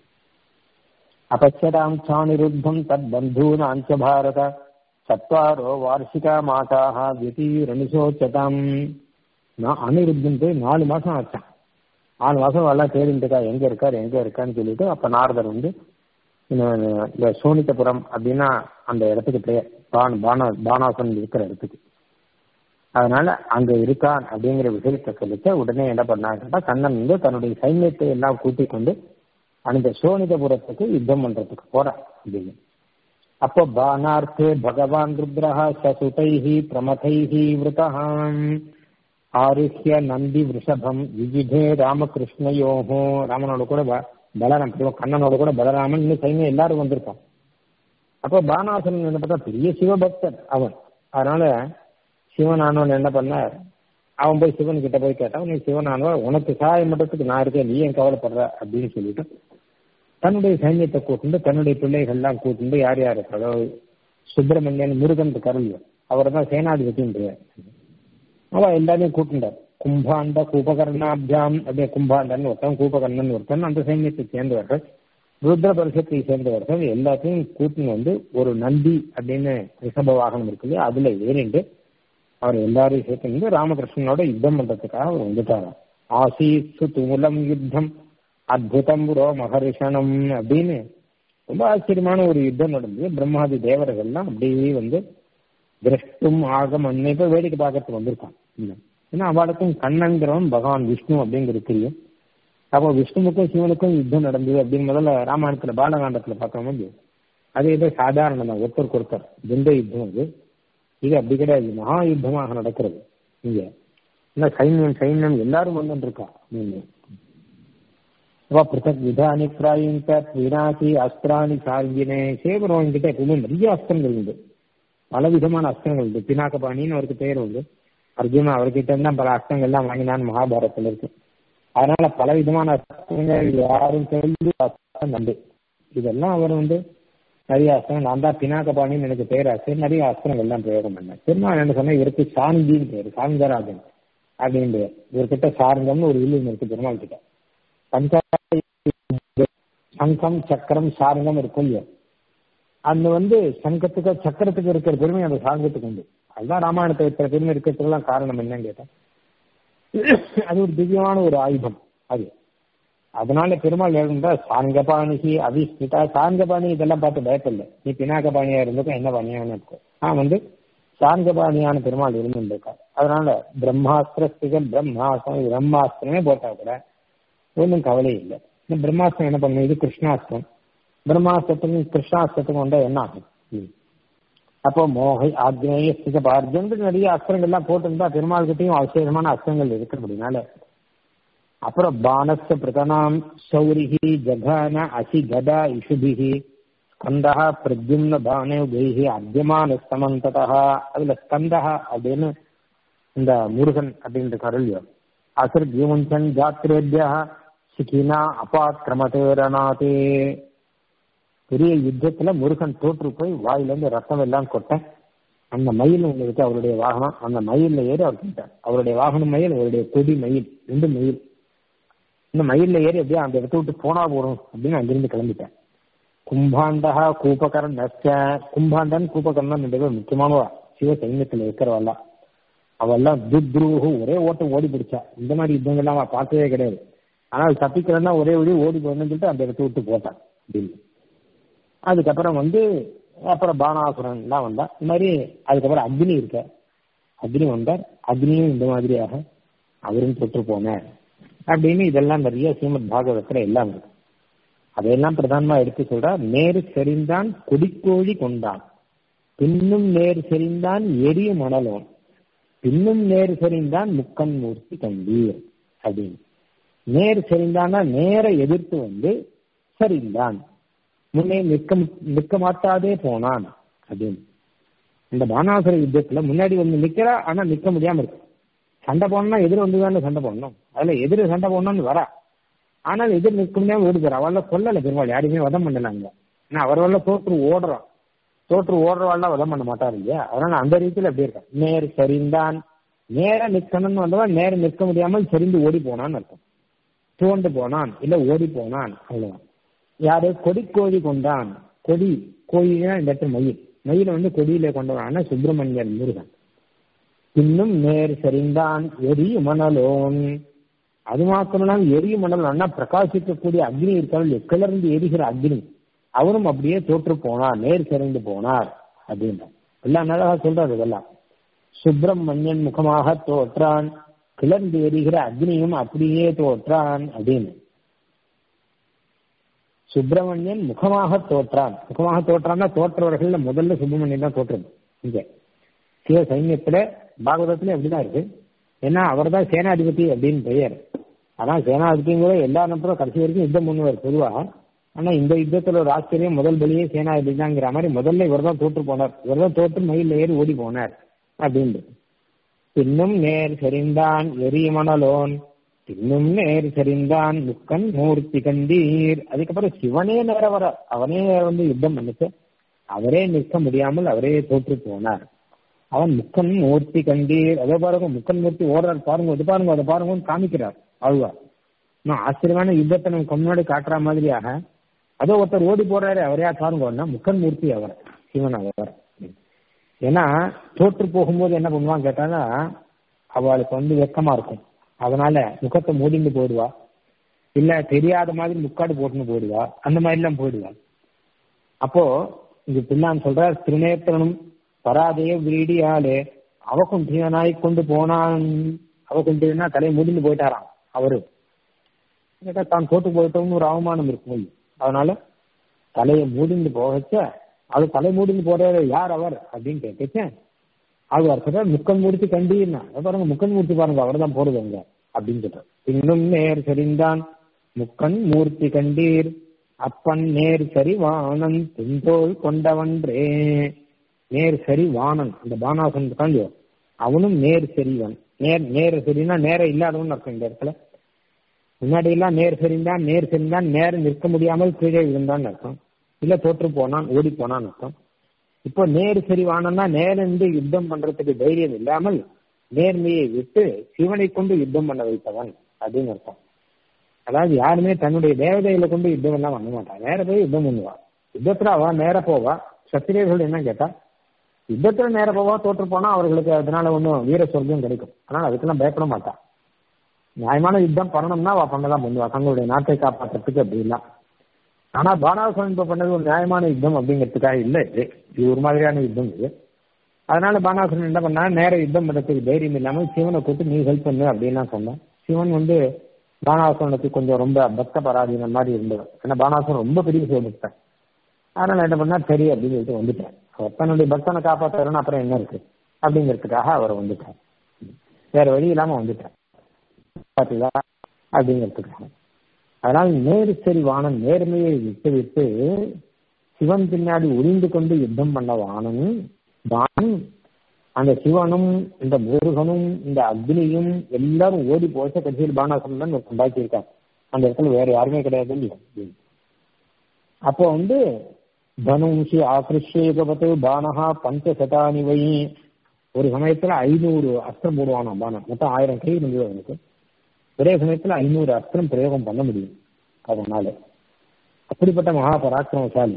அபச்சராம் சானிருத்தம் தத் பந்தூனாஞ்ச பாரத சத்வாரோ வார்ஷிகா மாதாக வியதீரணிசோச்சதம் நான் அனிருத்தம் போய் நாலு மாசம் ஆச்சான் நாலு மாசம் எல்லாம் தேடிட்டு இருக்கா எங்க இருக்கார் எங்க இருக்கான்னு சொல்லிட்டு அப்ப நாரதர் வந்து இந்த சோனித்தபுரம் அப்படின்னா அந்த இடத்துக்கு பெயர் பான பான பானாசன் இருக்கிற இடத்துக்கு அதனால அங்க இருக்கான் அப்படிங்கிற விஷயத்தை சொல்லிட்டு உடனே என்ன பண்ணாங்கன்னா கண்ணன் வந்து தன்னுடைய சைன்யத்தை எல்லாம் கூட்டிக் கொண்டு அந்த சோனிதபுரத்துக்கு யுத்தம் பண்றதுக்கு போறான் அப்படின்னு அப்போ பானார்த்தே பகவான் ருத்ரஹா சசுதைஹி பிரமதைஹி விரதஹாம் ஆருஹ்ய நந்தி விருஷபம் விஜிதே ராமகிருஷ்ணயோகோ ராமனோட கூட பலராம் கண்ணனோட கூட பலராமன் இன்னும் சைன்யம் எல்லாரும் வந்திருக்கான் அப்போ பானாசுரன் என்ன பார்த்தா பெரிய சிவபக்தன் அவன் அதனால சிவனானவன் என்ன பண்ணார் அவன் போய் சிவன் கிட்ட போய் கேட்டான் நீ சிவனானவா உனக்கு சகாயம் பண்றதுக்கு நான் இருக்கேன் நீ ஏன் கவலைப்படுற அப்படின்னு சொல்லிட்டு தன்னுடைய சைன்யத்தை கூட்டிட்டு தன்னுடைய பிள்ளைகள்லாம் கூட்டிட்டு யார் யார் அதாவது சுப்பிரமணியன் முருகன் கருள் அவர் தான் சேனாதிபதின்றார் அவ எல்லாரையும் கூட்டிண்டார் கும்பாண்ட கூபகர்ணாபியாம் அப்படியே கும்பாண்டன் ஒருத்தன் கூபகர்ணன் ஒருத்தன் அந்த சைன்யத்தை சேர்ந்தவர்கள் ருத்ர பரிசத்தை சேர்ந்தவர்கள் எல்லாத்தையும் கூட்டின்னு வந்து ஒரு நந்தி அப்படின்னு ரிஷப வாகனம் இருக்கு இல்லையா அதுல ஏறிண்டு அவர் எல்லாரையும் சேர்த்து வந்து ராமகிருஷ்ணனோட யுத்தம் பண்றதுக்காக அவர் வந்துட்டாரா ஆசீசு தூலம் யுத்தம் அத்புதம் புரோ மகரிஷனம் அப்படின்னு ரொம்ப ஆச்சரியமான ஒரு யுத்தம் நடந்தது பிரம்மாதி தேவர்கள்லாம் அப்படியே வந்து திரஷ்டும் ஆகம் அன்னைக்கு வேடிக்கை பார்க்கறதுக்கு வந்திருக்கான் ஏன்னா அவளுக்கும் கண்ணங்கிறவன் பகவான் விஷ்ணு அப்படிங்கிறது தெரியும் அப்போ விஷ்ணுவுக்கும் சிவனுக்கும் யுத்தம் நடந்தது அப்படின்னு முதல்ல ராமாயணத்துல பாலகாண்டத்துல பார்த்தோம் வந்து அது ஏதோ சாதாரண தான் ஒருத்தருக்கு ஒருத்தர் எந்த யுத்தம் அது இது அப்படி கிடையாது மகா யுத்தமாக நடக்கிறது இங்க என்ன சைன்யம் சைன்யம் எல்லாரும் வந்து இருக்கா நீங்க பிருத்தக் விதானி பிராயிங்க வினாசி அஸ்திராணி சார்கினே சேவரம் என்கிட்ட எப்பவுமே நிறைய அஸ்திரங்கள் உண்டு பல விதமான அஸ்திரங்கள் உண்டு பினாக்கபாணின்னு அவருக்கு பேர் உண்டு அர்ஜுனா அவர்கிட்ட இருந்தா பல அஸ்திரங்கள்லாம் வாங்கினான்னு மகாபாரதத்துல இருக்கு அதனால பல விதமான அஸ்திரங்கள் யாரும் தெரிஞ்சு அஸ்திரம் நண்டு இதெல்லாம் அவர் வந்து நிறைய அஸ்திரம் நான் தான் பினாக்கபாணின்னு எனக்கு பேர் ஆசை நிறைய அஸ்திரங்கள் எல்லாம் பிரயோகம் பண்ணேன் திரும்ப என்ன சொன்னா இவருக்கு சாந்தின்னு பேர் சாந்தராஜன் அப்படின்னு இவர்கிட்ட சாரங்கம்னு ஒரு வில்லு இருக்கு பெருமாள் கிட்ட பஞ்சா சங்கம் சக்கரம் சாரங்கம் இருக்கும் இல்லையா அந்த வந்து சங்கத்துக்கு சக்கரத்துக்கு இருக்கிற பெருமை அந்த சாங்கத்துக்கு உண்டு அதுதான் ராமாயணத்தை இருக்கிற பெருமை இருக்கிறதுக்கெல்லாம் காரணம் என்னன்னு கேட்டேன் அது ஒரு திவ்யமான ஒரு ஆயுதம் அது அதனால பெருமாள் எழுந்தா சாங்கபாணிகி அவிஸ்மிதா சாங்கபாணி இதெல்லாம் பார்த்து பயப்படல நீ பினாகபாணியா இருந்ததும் என்ன பாணியான்னு இருக்கும் நான் வந்து சாங்கபாணியான பெருமாள் இருந்துருக்கார் அதனால பிரம்மாஸ்திரஸ்திகள் பிரம்மாஸ்திரம் பிரம்மாஸ்திரமே போட்டா கூட ஒன்றும் கவலை இல்லை இந்த பிரம்மாஸ்திரம் என்ன பண்ணும் இது கிருஷ்ணாஸ்திரம் பிரம்மாஸ்திரத்துக்கும் கிருஷ்ணாஸ்திரத்துக்கும் வந்தா என்ன ஆகும் அப்போ மோகை ஆக்னேய ஸ்திக பார்ஜன் நிறைய அஸ்திரங்கள்லாம் போட்டிருந்தா பெருமாள் கிட்டையும் அவசியமான அஸ்திரங்கள் இருக்கு அப்படின்னால அப்புறம் பானஸ்த பிரதனாம் சௌரிகி ஜகான அசி கதா இஷுபிகி ஸ்கந்தா பிரத்யும்ன பானேகைஹி அத்தியமான ஸ்தமந்ததா அதுல ஸ்கந்தா அப்படின்னு இந்த முருகன் அப்படின்ற கருள்யம் அசர் ஜீவஞ்சன் ஜாத்திரேபியா சிக்கினா அபாக்கிரமதேரணாதே பெரிய யுத்தத்துல முருகன் தோற்று போய் வாயிலிருந்து ரத்தம் எல்லாம் கொட்ட அந்த மயில் ஒன்று இருக்கு அவருடைய வாகனம் அந்த மயில்ல ஏறி அவர் போயிட்டார் அவருடைய வாகனம் மயில் அவருடைய கொடி மயில் ரெண்டு மயில் இந்த மயில்ல ஏறி அப்படியே அந்த இடத்த விட்டு போனா போறோம் அப்படின்னு அங்கிருந்து கிளம்பிட்டேன் கும்பாண்டா கூபகரன் நஷ்ட கும்பாண்டன் கூபகரன் ரெண்டு பேரும் முக்கியமானவா சிவ சைன்யத்துல இருக்கிறவெல்லாம் அவெல்லாம் துத்ரூஹு ஒரே ஓட்டம் ஓடி பிடிச்சா இந்த மாதிரி யுத்தங்கள்லாம் அவன் பார்த்ததே கிடையாது ஆனால் தப்பிக்கிறன்னா ஒரே வழி ஓடி போகணும்னு சொல்லிட்டு அந்த இடத்த விட்டு போட்டான் அப்படின்னு அதுக்கப்புறம் வந்து அப்புறம் பானாசுரன் எல்லாம் வந்தா இந்த மாதிரி அதுக்கப்புறம் அக்னி இருக்க அக்னி வந்தார் அக்னியும் இந்த மாதிரியாக அவரும் தொற்று போனார் அப்படின்னு இதெல்லாம் நிறைய ஸ்ரீமத் பாகவத்துல எல்லாம் இருக்கு அதையெல்லாம் பிரதானமா எடுத்து சொல்றா நேரு செறிந்தான் கொடிக்கோழி கொண்டான் பின்னும் நேர் செறிந்தான் எரிய மணலோன் பின்னும் நேர் செறிந்தான் முக்கன் மூர்த்தி கண்டீர் அப்படின்னு நேர் செறிந்தான்னா நேர எதிர்த்து வந்து சரிந்தான் முன்னே நிற்க நிற்க மாட்டாதே போனான் அப்படின்னு இந்த பானாசுர யுத்தத்துல முன்னாடி வந்து நிக்கிறா ஆனா நிக்க முடியாம இருக்கு சண்டை போடணும்னா எதிர் வந்து தானே சண்டை போடணும் அதுல எதிர் சண்டை போடணும்னு வரா ஆனால் எதிர் நிற்க முடியாம ஓடுறார் அவள கொல்லல பெருமாள் யாரையுமே வதம் பண்ணலாங்க ஏன்னா அவரவல்ல தோற்று ஓடுறான் தோற்று ஓடுறவாள்லாம் வதம் பண்ண மாட்டாரு இல்லையா அதனால அந்த ரீதியில அப்படி இருக்கா நேர் சரிந்தான் நேர நிற்கணும்னு வந்தவன் நேர நிற்க முடியாமல் சரிந்து ஓடி போனான்னு அர்த்தம் துவண்டு போனான் இல்ல ஓடி போனான் அவ்வளவுதான் யாரு கொடி கோழி கொண்டான் கொடி கோழினா இந்த இடத்துல மயில் மயில வந்து கொடியில கொண்டவனான சுப்பிரமணியன் முருகன் இன்னும் நேர் சரிந்தான் எரிய மணலோன் அது மாத்திரம்தான் எரிய மணல் பிரகாசிக்கக்கூடிய அக்னி இருக்கால் கிளர்ந்து எரிகிற அக்னி அவனும் அப்படியே தோற்று போனார் நேர் சரிந்து போனார் அப்படின்ற எல்லாம் அழகா சொல்றாரு இதெல்லாம் சுப்பிரமணியன் முகமாக தோற்றான் கிளர்ந்து எரிகிற அக்னியும் அப்படியே தோற்றான் அப்படின்னு சுப்பிரமணியன் முகமாக தோற்றான் முகமாக தோற்றான்னா தோற்றவர்கள் முதல்ல சுப்பிரமணியன் தான் தோற்றது இங்க சிவ சைன்யத்துல பாகவதத்துல அப்படிதான் இருக்கு ஏன்னா அவர் தான் சேனாதிபதி அப்படின்னு பெயர் ஆனா சேனாதிபதிங்கிற எல்லா நம்பரும் கடைசி வரைக்கும் யுத்தம் பண்ணுவார் பொதுவா ஆனா இந்த யுத்தத்துல ஒரு ஆச்சரியம் முதல் பலியே சேனாதிபதி தாங்கிற மாதிரி முதல்ல இவர் தான் தோற்று போனார் இவர் தான் தோற்று மயில ஏறி ஓடி போனார் அப்படின்னு பின்னும் நேர் செறிந்தான் எரியமணலோன் பின்னும் நேர் செறிந்தான் முக்கன் மூர்த்தி கண்டீர் அதுக்கப்புறம் சிவனே நேர வர அவனே வந்து யுத்தம் பண்ணிச்சு அவரே நிற்க முடியாமல் அவரே தோற்று போனார் அவன் முக்கன் மூர்த்தி கண்டீர் அதோ பாருங்க முக்கன் மூர்த்தி ஓடுறாரு பாருங்க அது பாருங்க அதை பாருங்கன்னு காமிக்கிறார் ஆழ்வார் நான் ஆச்சரியமான யுத்தத்தை நமக்கு முன்னாடி காட்டுற மாதிரியாக அதோ ஒருத்தர் ஓடி போறாரு அவரையா பாருங்க முக்கன் மூர்த்தி அவர் சிவன் அவர் ஏன்னா தோற்று போகும்போது என்ன பண்ணுவான் கேட்டானா அவளுக்கு வந்து வெக்கமா இருக்கும் அதனால முகத்தை மூடிந்து போயிடுவா இல்ல தெரியாத மாதிரி முக்காடு போட்டுன்னு போயிடுவா அந்த மாதிரி எல்லாம் போயிடுவா அப்போ இங்க பிள்ளான் சொல்ற திருநேத்திரனும் பராதய வீடியாலே அவகுண்டியனாய் கொண்டு போனான் அவகுண்டியனா தலையை முடிந்து போயிட்டாராம் அவரு கேட்டா தான் தோட்டு போயிட்டோம்னு ஒரு அவமானம் இருக்கும் அதனால தலையை மூடிந்து போகச்ச அது தலை மூடிந்து போறது யார் அவர் அப்படின்னு கேட்டுச்சேன் அது சொல்ற முக்கன் மூர்த்தி கண்டீர்னா பாருங்க முக்கன் மூர்த்தி பாருங்க அவர் தான் போறது அங்க அப்படின்னு சொல்றார் இன்னும் நேர் சரிந்தான் முக்கன் மூர்த்தி கண்டீர் அப்பன் நேர் சரி வாணன் தென்தோல் கொண்டவன்றே நேர் சரி வாணன் அந்த பானாசன் இருக்காங்க அவனும் நேர் சரிவன் நேர் நேர் சரினா நேரம் இல்லாதவன் அர்த்தம் இந்த இடத்துல முன்னாடி எல்லாம் நேர் சரிந்தான் நேர் சரிந்தான் நேரம் நிற்க முடியாமல் கீழே விழுந்தான் அர்த்தம் இல்ல தோற்று போனான் ஓடி போனான் அர்த்தம் இப்போ நேர் சரிவானன்னா நேரந்து யுத்தம் பண்றதுக்கு தைரியம் இல்லாமல் நேர்மையை விட்டு சிவனை கொண்டு யுத்தம் பண்ண வைத்தவன் அப்படின்னு அர்த்தம் அதாவது யாருமே தன்னுடைய தேவதைகளை கொண்டு யுத்தம் எல்லாம் பண்ண மாட்டான் நேர போய் யுத்தம் பண்ணுவா யுத்தத்துல அவ நேர போவா சத்திரியர்கள் என்ன கேட்டா யுத்தத்துல நேர போவா தோற்று போனா அவர்களுக்கு அதனால ஒன்றும் வீர சொர்க்கம் கிடைக்கும் ஆனால் அதுக்கெல்லாம் பயப்பட மாட்டான் நியாயமான யுத்தம் பண்ணணும்னா அவ பண்ணதான் பண்ணுவா தங்களுடைய நாட்டை காப்பாற்றுறதுக்கு அப்படி இல்லாம் ஆனா பானாசுரன் இப்ப பண்ணது ஒரு நியாயமான யுத்தம் அப்படிங்கிறதுக்காக இல்ல இது இது ஒரு மாதிரியான யுத்தம் இது அதனால பானாசுரன் என்ன பண்ணா நேர யுத்தம் பண்றதுக்கு தைரியம் இல்லாம சிவனை கூப்பிட்டு நீ ஹெல்ப் பண்ணு அப்படின்னு சொன்னேன் சிவன் வந்து பானாசுரனுக்கு கொஞ்சம் ரொம்ப பக்த பராதீன மாதிரி இருந்தவர் ஏன்னா பானாசுரன் ரொம்ப பெரிய சிவபக்தன் அதனால என்ன பண்ணா சரி அப்படின்னு சொல்லிட்டு வந்துட்டேன் அவர் தன்னுடைய பக்தனை காப்பாற்றுறன்னு அப்புறம் என்ன இருக்கு அப்படிங்கிறதுக்காக அவர் வந்துட்டார் வேற வழி இல்லாம வந்துட்டார் பார்த்தீங்களா அப்படிங்கிறதுக்காக அதனால் நேரு சரி வாணன் நேர்மையை விட்டு விட்டு சிவன் பின்னாடி உரிந்து கொண்டு யுத்தம் பண்ண வாணன் வாணன் அந்த சிவனும் இந்த முருகனும் இந்த அக்னியும் எல்லாரும் ஓடி போச்ச கட்சியில் பானாசுரன் உண்டாக்கி இருக்காங்க அந்த இடத்துல வேற யாருமே கிடையாது இல்லை அப்போ வந்து தனுஷி ஆசிரிஷேகபத்து பானகா பஞ்சசதானி வை ஒரு சமயத்துல ஐநூறு அஸ்திரம் போடுவானா பானம் மொத்தம் ஆயிரம் கை இருந்தது அவனுக்கு ஒரே சமயத்துல ஐநூறு அஸ்திரம் பிரயோகம் பண்ண முடியும் அதனால அப்படிப்பட்ட மகா பராக்கிரமசாலி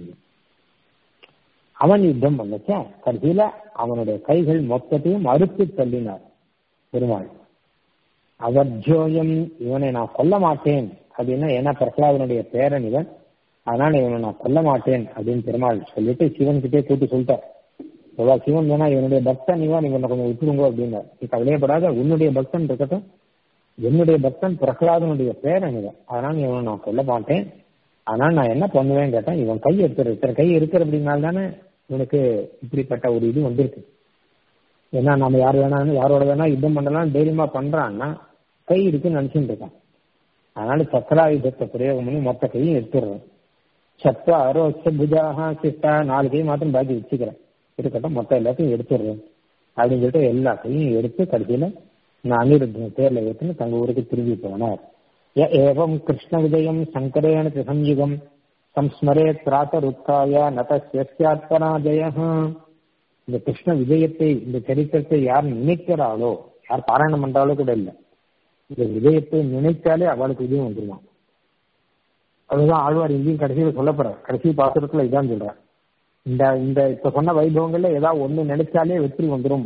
அவன் யுத்தம் பண்ணச்ச கடைசியில அவனுடைய கைகள் மொத்தத்தையும் அறுத்து தள்ளினார் பெருமாள் அவர்ஜோயம் இவனை நான் கொல்ல மாட்டேன் அப்படின்னா ஏன்னா பிரகலாதனுடைய பேரன் இவன் அதனால இவனை நான் கொல்ல மாட்டேன் அப்படின்னு பெருமாள் சொல்லிட்டு சிவன் கிட்டே கூட்டி சொல்லிட்டார் எவ்வளவு சிவன் வேணா இவனுடைய பக்தன் இவன் இவனை கொஞ்சம் விட்டுருங்க அப்படின்னார் நீ கவலையப்படாத உன்னுடைய பக்தன் இருக்கட்டும் என்னுடைய பக்தன் பிரகலாதனுடைய பேரன் இவன் அதனால இவனை நான் கொல்ல மாட்டேன் அதனால நான் என்ன பண்ணுவேன் கேட்டேன் இவன் கை எடுத்துரு இத்தனை கை இருக்கிற அப்படின்னால தானே இவனுக்கு இப்படிப்பட்ட ஒரு இது வந்திருக்கு ஏன்னா நம்ம யார் வேணாலும் யாரோட வேணா யுத்தம் பண்ணலாம் தைரியமா பண்றான்னா கை இருக்குன்னு நினைச்சுட்டு இருக்கான் அதனால சக்கராயுதத்தை பிரயோகம் பண்ணி மொத்த கையும் எடுத்துடுறேன் சத்த அரோச்ச புஜாக சிட்டா நாலு கை மாத்திரம் பாக்கி வச்சுக்கிறேன் இருக்கட்டும் மொத்த எல்லாத்தையும் எடுத்துடுறேன் அப்படின்னு சொல்லிட்டு எல்லா கையும் எடுத்து கடைசியில நான் அனிருத்தன் தேர்ல ஏற்றுன்னு தங்க ஊருக்கு திரும்பி போனார் ஏவம் கிருஷ்ண விஜயம் சங்கரேன சம்யுகம் சம்ஸ்மரே பிராத்தருத்தாய நதஸ்யாத்பராஜய இந்த கிருஷ்ண விஜயத்தை இந்த சரித்திரத்தை யார் நினைக்கிறாளோ யார் பாராயணம் பண்றாலோ கூட இல்லை இந்த விஜயத்தை நினைச்சாலே அவளுக்கு விஜயம் வந்துருமா அதுதான் ஆழ்வார் இங்கேயும் கடைசியில் சொல்லப்படுறார் கடைசி பாசுரத்துல இதான் சொல்றார் இந்த இந்த இப்ப சொன்ன வைபவங்கள்ல ஏதாவது ஒண்ணு நினைச்சாலே வெற்றி வந்துடும்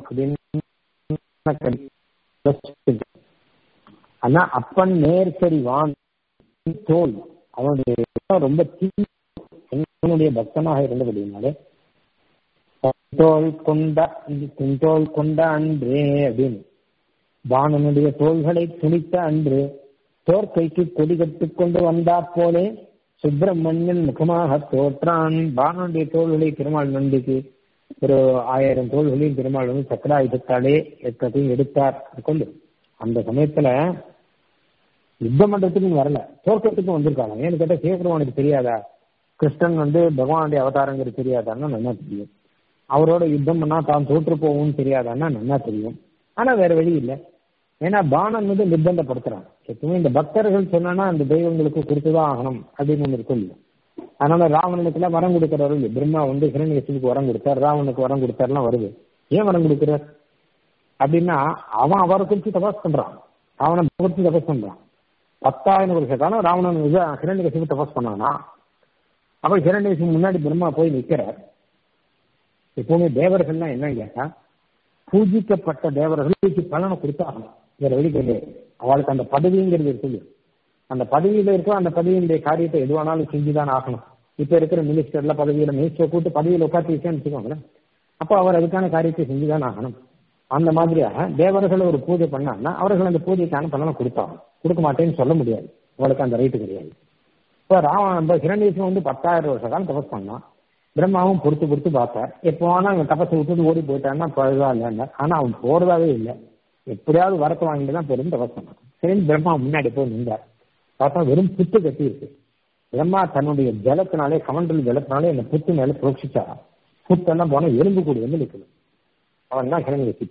அப்படின்னு ஆனா அப்பன் நேர் சரி வான் தோல் அவனுடைய ரொம்ப தீனுடைய பக்தனாக இருந்தபடினாலே தோல் கொண்ட தோல் கொண்ட அன்றே அப்படின்னு வானனுடைய தோள்களை துணித்த அன்று தோற்கைக்கு கொடி கட்டுக் கொண்டு வந்தா போலே சுப்பிரமணியன் முகமாக தோற்றான் பானனுடைய தோள்களை பெருமாள் நந்திக்கு ஒரு ஆயிரம் தோள்களையும் பெருமாள் வந்து சக்கராயுதத்தாலே எத்தத்தையும் எடுத்தார் கொண்டு அந்த சமயத்துல யுத்தம் பண்றதுக்கு வரல தோற்கத்துக்கும் வந்திருக்காங்க ஏன்னு கேட்டா சிவபெருமானுக்கு தெரியாதா கிருஷ்ணன் வந்து பகவானுடைய அவதாரங்கிறது தெரியாதான்னா நல்லா தெரியும் அவரோட யுத்தம் பண்ணா தான் தோற்று போகும்னு தெரியாதான்னா நல்லா தெரியும் ஆனா வேற வழி இல்லை ஏன்னா பானம் வந்து நிர்பந்தப்படுத்துறான் எப்பவுமே இந்த பக்தர்கள் சொன்னா அந்த தெய்வங்களுக்கு கொடுத்துதான் ஆகணும் அப்படின்னு ஒண்ணு இருக்கும் இல்லையா அதனால ராவணனுக்குலாம் வரம் கொடுக்கறாரு இல்லையா பிரம்மா வந்து ஹிரண்யகசிபுக்கு வரம் கொடுத்தார் ராவனுக்கு வரம் கொடுத்தாருலாம் வருது ஏன் வரம் கொடுக்கிறார் அப்படின்னா அவன் அவரை குறித்து தபாஸ் பண்றான் ராவண குறித்து தபாஸ் பண்றான் பத்தாயிரம் வருஷ காலம் ராவணன் ஹிரண்யகசிபு தபாஸ் பண்ணானா அப்ப ஹிரண்யகசிபு முன்னாடி பிரம்மா போய் நிக்கிறார் எப்பவுமே தேவர்கள்லாம் என்ன கேட்டா பூஜிக்கப்பட்ட தேவர்களுக்கு பலனை கொடுத்தாகணும் வேற வழி கிடையாது அவளுக்கு அந்த பதவிங்கிறது இருக்குது அந்த பதவியில இருக்க அந்த பதவியினுடைய காரியத்தை எதுவானாலும் செஞ்சுதான் ஆகணும் இப்ப இருக்கிற மினிஸ்டர்ல பதவியில மினிஸ்டர் கூட்டு பதவியில உட்காந்து வச்சேன்னு வச்சுக்கோங்களேன் அப்போ அவர் அதுக்கான காரியத்தை செஞ்சுதான் ஆகணும் அந்த மாதிரியாக தேவர்கள் ஒரு பூஜை பண்ணாங்கன்னா அவர்கள் அந்த பூஜைக்கான பலனை கொடுத்தாங்க கொடுக்க மாட்டேன்னு சொல்ல முடியாது அவளுக்கு அந்த ரைட்டு கிடையாது இப்போ ராவன் நம்ம ஹிரண்யேசன் வந்து பத்தாயிரம் வருஷ காலம் தபஸ் பண்ணான் பிரம்மாவும் பொறுத்து பொறுத்து பார்த்தார் எப்போ ஆனா அவன் தபஸை விட்டுட்டு ஓடி போயிட்டான்னா பழுதா இல்லைன்னா ஆனா அவன் போறதாவே இல்லை எப்படியாவது வரத்தை வாங்கிட்டு தான் பெரும் தபஸ் பண்ணான் சரி பிரம்மா முன்னாடி போய் நின்றார் பார்த்தா வெறும் புத்து கட்டி இருக்கு பிரம்மா தன்னுடைய ஜலத்தினாலே கமண்டல் ஜலத்தினாலே அந்த புத்து மேல புரோட்சிச்சா புத்தெல்லாம் போனா எலும்பு கூடி வந்து நிக்கணும் அவன் தான் கிளம்பி வச்சு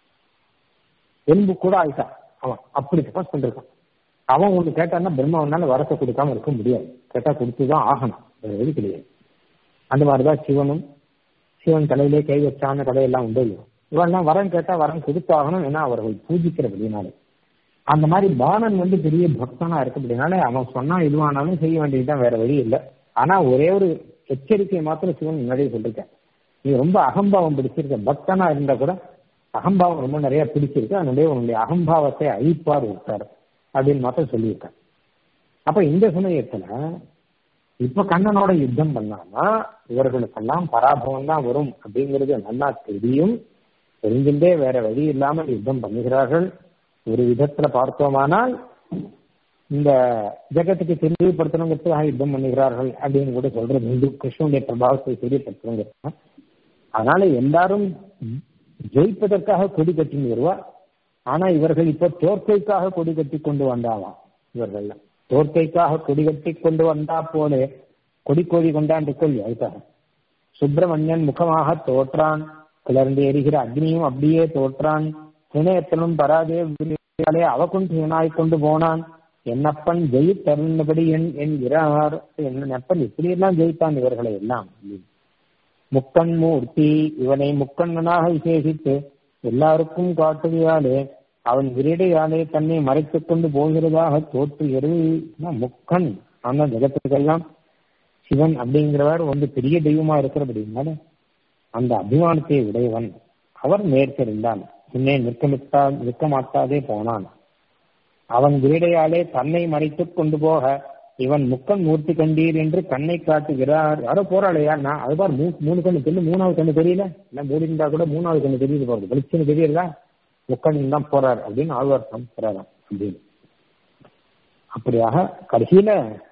எலும்பு கூட ஆயிட்டான் அவன் அப்படி தபஸ் பண்ணிருக்கான் அவன் ஒண்ணு கேட்டான்னா பிரம்மாவனால வரத்தை கொடுக்காம இருக்க முடியாது கேட்டா கொடுத்துதான் ஆகணும் வேற வழி கிடையாது அந்த மாதிரிதான் சிவனும் சிவன் தலையிலே கை வச்சான கதையெல்லாம் உண்டு இல்லையோ இவெல்லாம் வரம் கேட்டா வரம் கொடுத்தாகணும் ஏன்னா அவர்கள் பூஜிக்கிறபடினாலே அந்த மாதிரி பாலன் வந்து பெரிய பக்தனா இருக்கப்படினாலே அவன் சொன்னா இதுவானாலும் செய்ய வேண்டியதுதான் வேற வழி இல்லை ஆனா ஒரே ஒரு எச்சரிக்கை மாத்திரம் சிவன் முன்னாடியே சொல்லிருக்கேன் நீ ரொம்ப அகம்பாவம் பிடிச்சிருக்க பக்தனா இருந்தா கூட அகம்பாவம் ரொம்ப நிறைய பிடிச்சிருக்கு அதனுடைய உன்னுடைய அகம்பாவத்தை அழிப்பார் விட்டார் அப்படின்னு மாத்திரம் சொல்லியிருக்கேன் அப்ப இந்த சமயத்துல இப்ப கண்ணனோட யுத்தம் பண்ணாம இவர்களுக்கெல்லாம் பராபவம் தான் வரும் அப்படிங்கிறது நல்லா தெரியும் தெரிஞ்சுட்டே வேற வழி இல்லாமல் யுத்தம் பண்ணுகிறார்கள் ஒரு விதத்துல பார்த்தோமானால் இந்த ஜெகத்துக்கு தெளிவுபடுத்தணுங்கிறதுக்காக யுத்தம் பண்ணுகிறார்கள் அப்படின்னு கூட சொல்றது இந்து கிருஷ்ணனுடைய பிரபாவத்தை தெரியப்படுத்தணுங்கிறது அதனால எல்லாரும் ஜெயிப்பதற்காக கொடி கட்டின்னு வருவா ஆனா இவர்கள் இப்ப தோற்கைக்காக கொடி கட்டி கொண்டு வந்தாவாம் இவர்கள் தோற்கைக்காக கொடி கட்டி கொண்டு வந்தா போல கொடி கோடி கொண்டாண்டு கொள்ளி அதுக்காக சுப்பிரமணியன் முகமாக தோற்றான் கிளர்ந்து எரிகிற அக்னியும் அப்படியே தோற்றான் திணையத்தனும் பராதே அவகுண்டியனாய் கொண்டு போனான் என்னப்பன் ஜெயித்தருந்தபடி என் என்கிறார் என்னப்பன் இப்படி எல்லாம் ஜெயித்தான் இவர்களை எல்லாம் முக்கண் மூர்த்தி இவனை முக்கண்ணனாக விசேஷித்து எல்லாருக்கும் காட்டுகையாலே அவன் விரடையாலே தன்னை மறைத்துக் கொண்டு போகிறதாக தோற்றுகிறது முக்கண் ஆனா ஜெகத்துக்கெல்லாம் சிவன் அப்படிங்கிறவர் வந்து பெரிய தெய்வமா இருக்கிறபடினால அந்த அபிமானத்தை உடையவன் அவர் நேர்த்திருந்தான் இன்னே நிற்கமிட்டா நிற்க மாட்டாதே போனான் அவன் விரடையாலே தன்னை மறைத்துக் கொண்டு போக இவன் முக்கன் மூர்த்தி கண்டீர் என்று கண்ணை காட்டுகிறார் யாரோ போராளையா நான் அது பார் மூணு கண்ணு தெரியும் மூணாவது கண்ணு தெரியல இல்ல மூடி இருந்தா கூட மூணாவது கண்ணு தெரியுது பாருங்க வெளிச்சன்னு தெரியல முக்கன் தான் போறார் அப்படின்னு ஆழ்வார்த்தம் போறாராம் அப்படின்னு அப்படியாக கடைசியில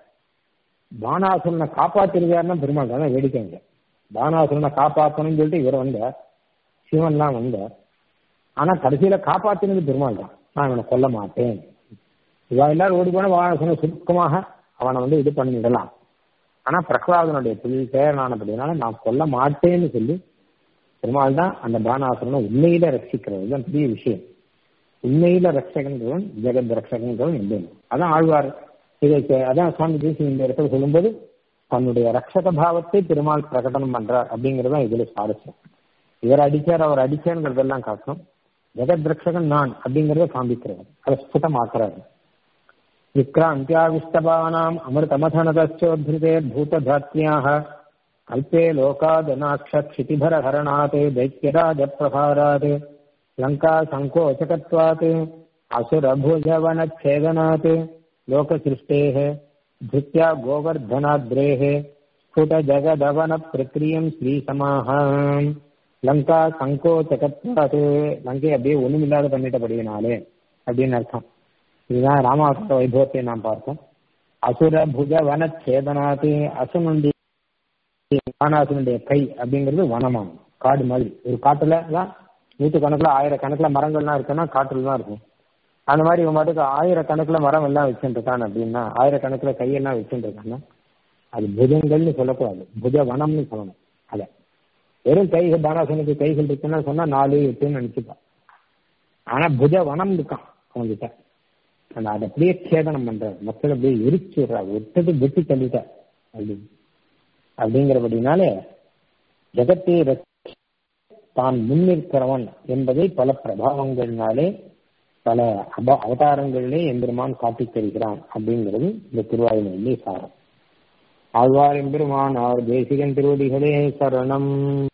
பானாசுரனை காப்பாத்திருக்காருன்னா பெருமாள் தான் வேடிக்கைங்க பானாசுரனை காப்பாற்றணும்னு சொல்லிட்டு இவர் வந்தார் சிவன்லாம் வந்தார் ஆனா கடைசியில காப்பாத்தினது பெருமாள் தான் நான் இவனை கொல்ல மாட்டேன் இவா எல்லாரும் ஓடி போன பானாசுரனை சுருக்கமாக அவனை வந்து இது பண்ணிடலாம் ஆனா பிரகலாதனுடைய பிள்ளை பேரனானபடினால நான் கொல்ல மாட்டேன்னு சொல்லி பெருமாள் தான் அந்த பானாசுரனை உண்மையில ரட்சிக்கிறது தான் பெரிய விஷயம் உண்மையில ரட்சகன்றவன் ஜெகத் ரட்சகன்றவன் இல்லை அதான் ஆழ்வார் இதை அதான் சுவாமி தேசிய இந்த இடத்துல சொல்லும்போது தன்னுடைய ரட்சக பாவத்தை பெருமாள் பிரகடனம் பண்றார் அப்படிங்கிறது தான் இதுல சுவாரஸ்யம் இவர் அடிச்சார் அவர் அடிச்சாருங்கிறதெல்லாம் காட்டணும் ஜெகத் ரட்சகன் நான் அப்படிங்கறத காண்பிக்கிறார் அதை ஸ்புட்டமாக்குறாரு விக்ராந்தியாவிஷ்டபானாம் அமிர்தமதனதச்சோத்ருதே பூததாத்மியாக கல்பே லோகாதனாட்சிதிபரஹரணாத் दैत्यराजप्रभारात् लङ्का सङ्कोचकत्वात् असुरभुजवनच्छेदनात् लोकसृष्टेः धृत्या गोवर्धनाद्रेः स्फुटजगदवनप्रक्रियम् श्रीसमाः லங்கா சங்கோச்சகத்வாது லங்கை அப்படியே ஒண்ணுமில்லாத பண்ணிட்டபடியினாலே அப்படின்னு அர்த்தம் இதுதான் ராமாவசர வைபவத்தை நாம் பார்த்தோம் அசுர புஜ வன சேதனாது அசுனுடைய வானாசுனுடைய கை அப்படிங்கிறது வனமாகும் காடு மாதிரி ஒரு காட்டுல தான் நூற்றுக்கணக்கில் ஆயிரக்கணக்கில் மரங்கள்லாம் இருக்குன்னா காட்டுல தான் இருக்கும் அந்த மாதிரி இவன் பாட்டுக்கு ஆயிரக்கணக்கில் மரம் எல்லாம் வச்சுருக்கான் அப்படின்னா ஆயிரக்கணக்கில் கையெல்லாம் வச்சுருக்கான்னா அது புஜங்கள்னு சொல்லக்கூடாது புஜ வனம்னு சொல்லணும் அதை வெறும் கைகள் பானாசனுக்கு கைகள் இருக்குன்னா சொன்னா நாலு எட்டுன்னு நினைச்சுப்பான் ஆனா புஜ வனம் இருக்கான் அவன்கிட்ட அந்த அதை அப்படியே சேதனம் பண்றாரு மக்கள் அப்படியே எரிச்சு விடுறாரு விட்டது வெட்டி தள்ளிட்டார் அப்படின்னு அப்படிங்கிறபடினாலே ஜெகத்தை தான் முன்னிற்கிறவன் என்பதை பல பிரபாவங்கள்னாலே பல அப அவதாரங்களிலே எம்பெருமான் காட்டித் தருகிறான் அப்படிங்கிறது இந்த திருவாயுமையிலே சாரம் ஆழ்வார் எம்பெருமான் அவர் தேசிகன் திருவடிகளே சரணம்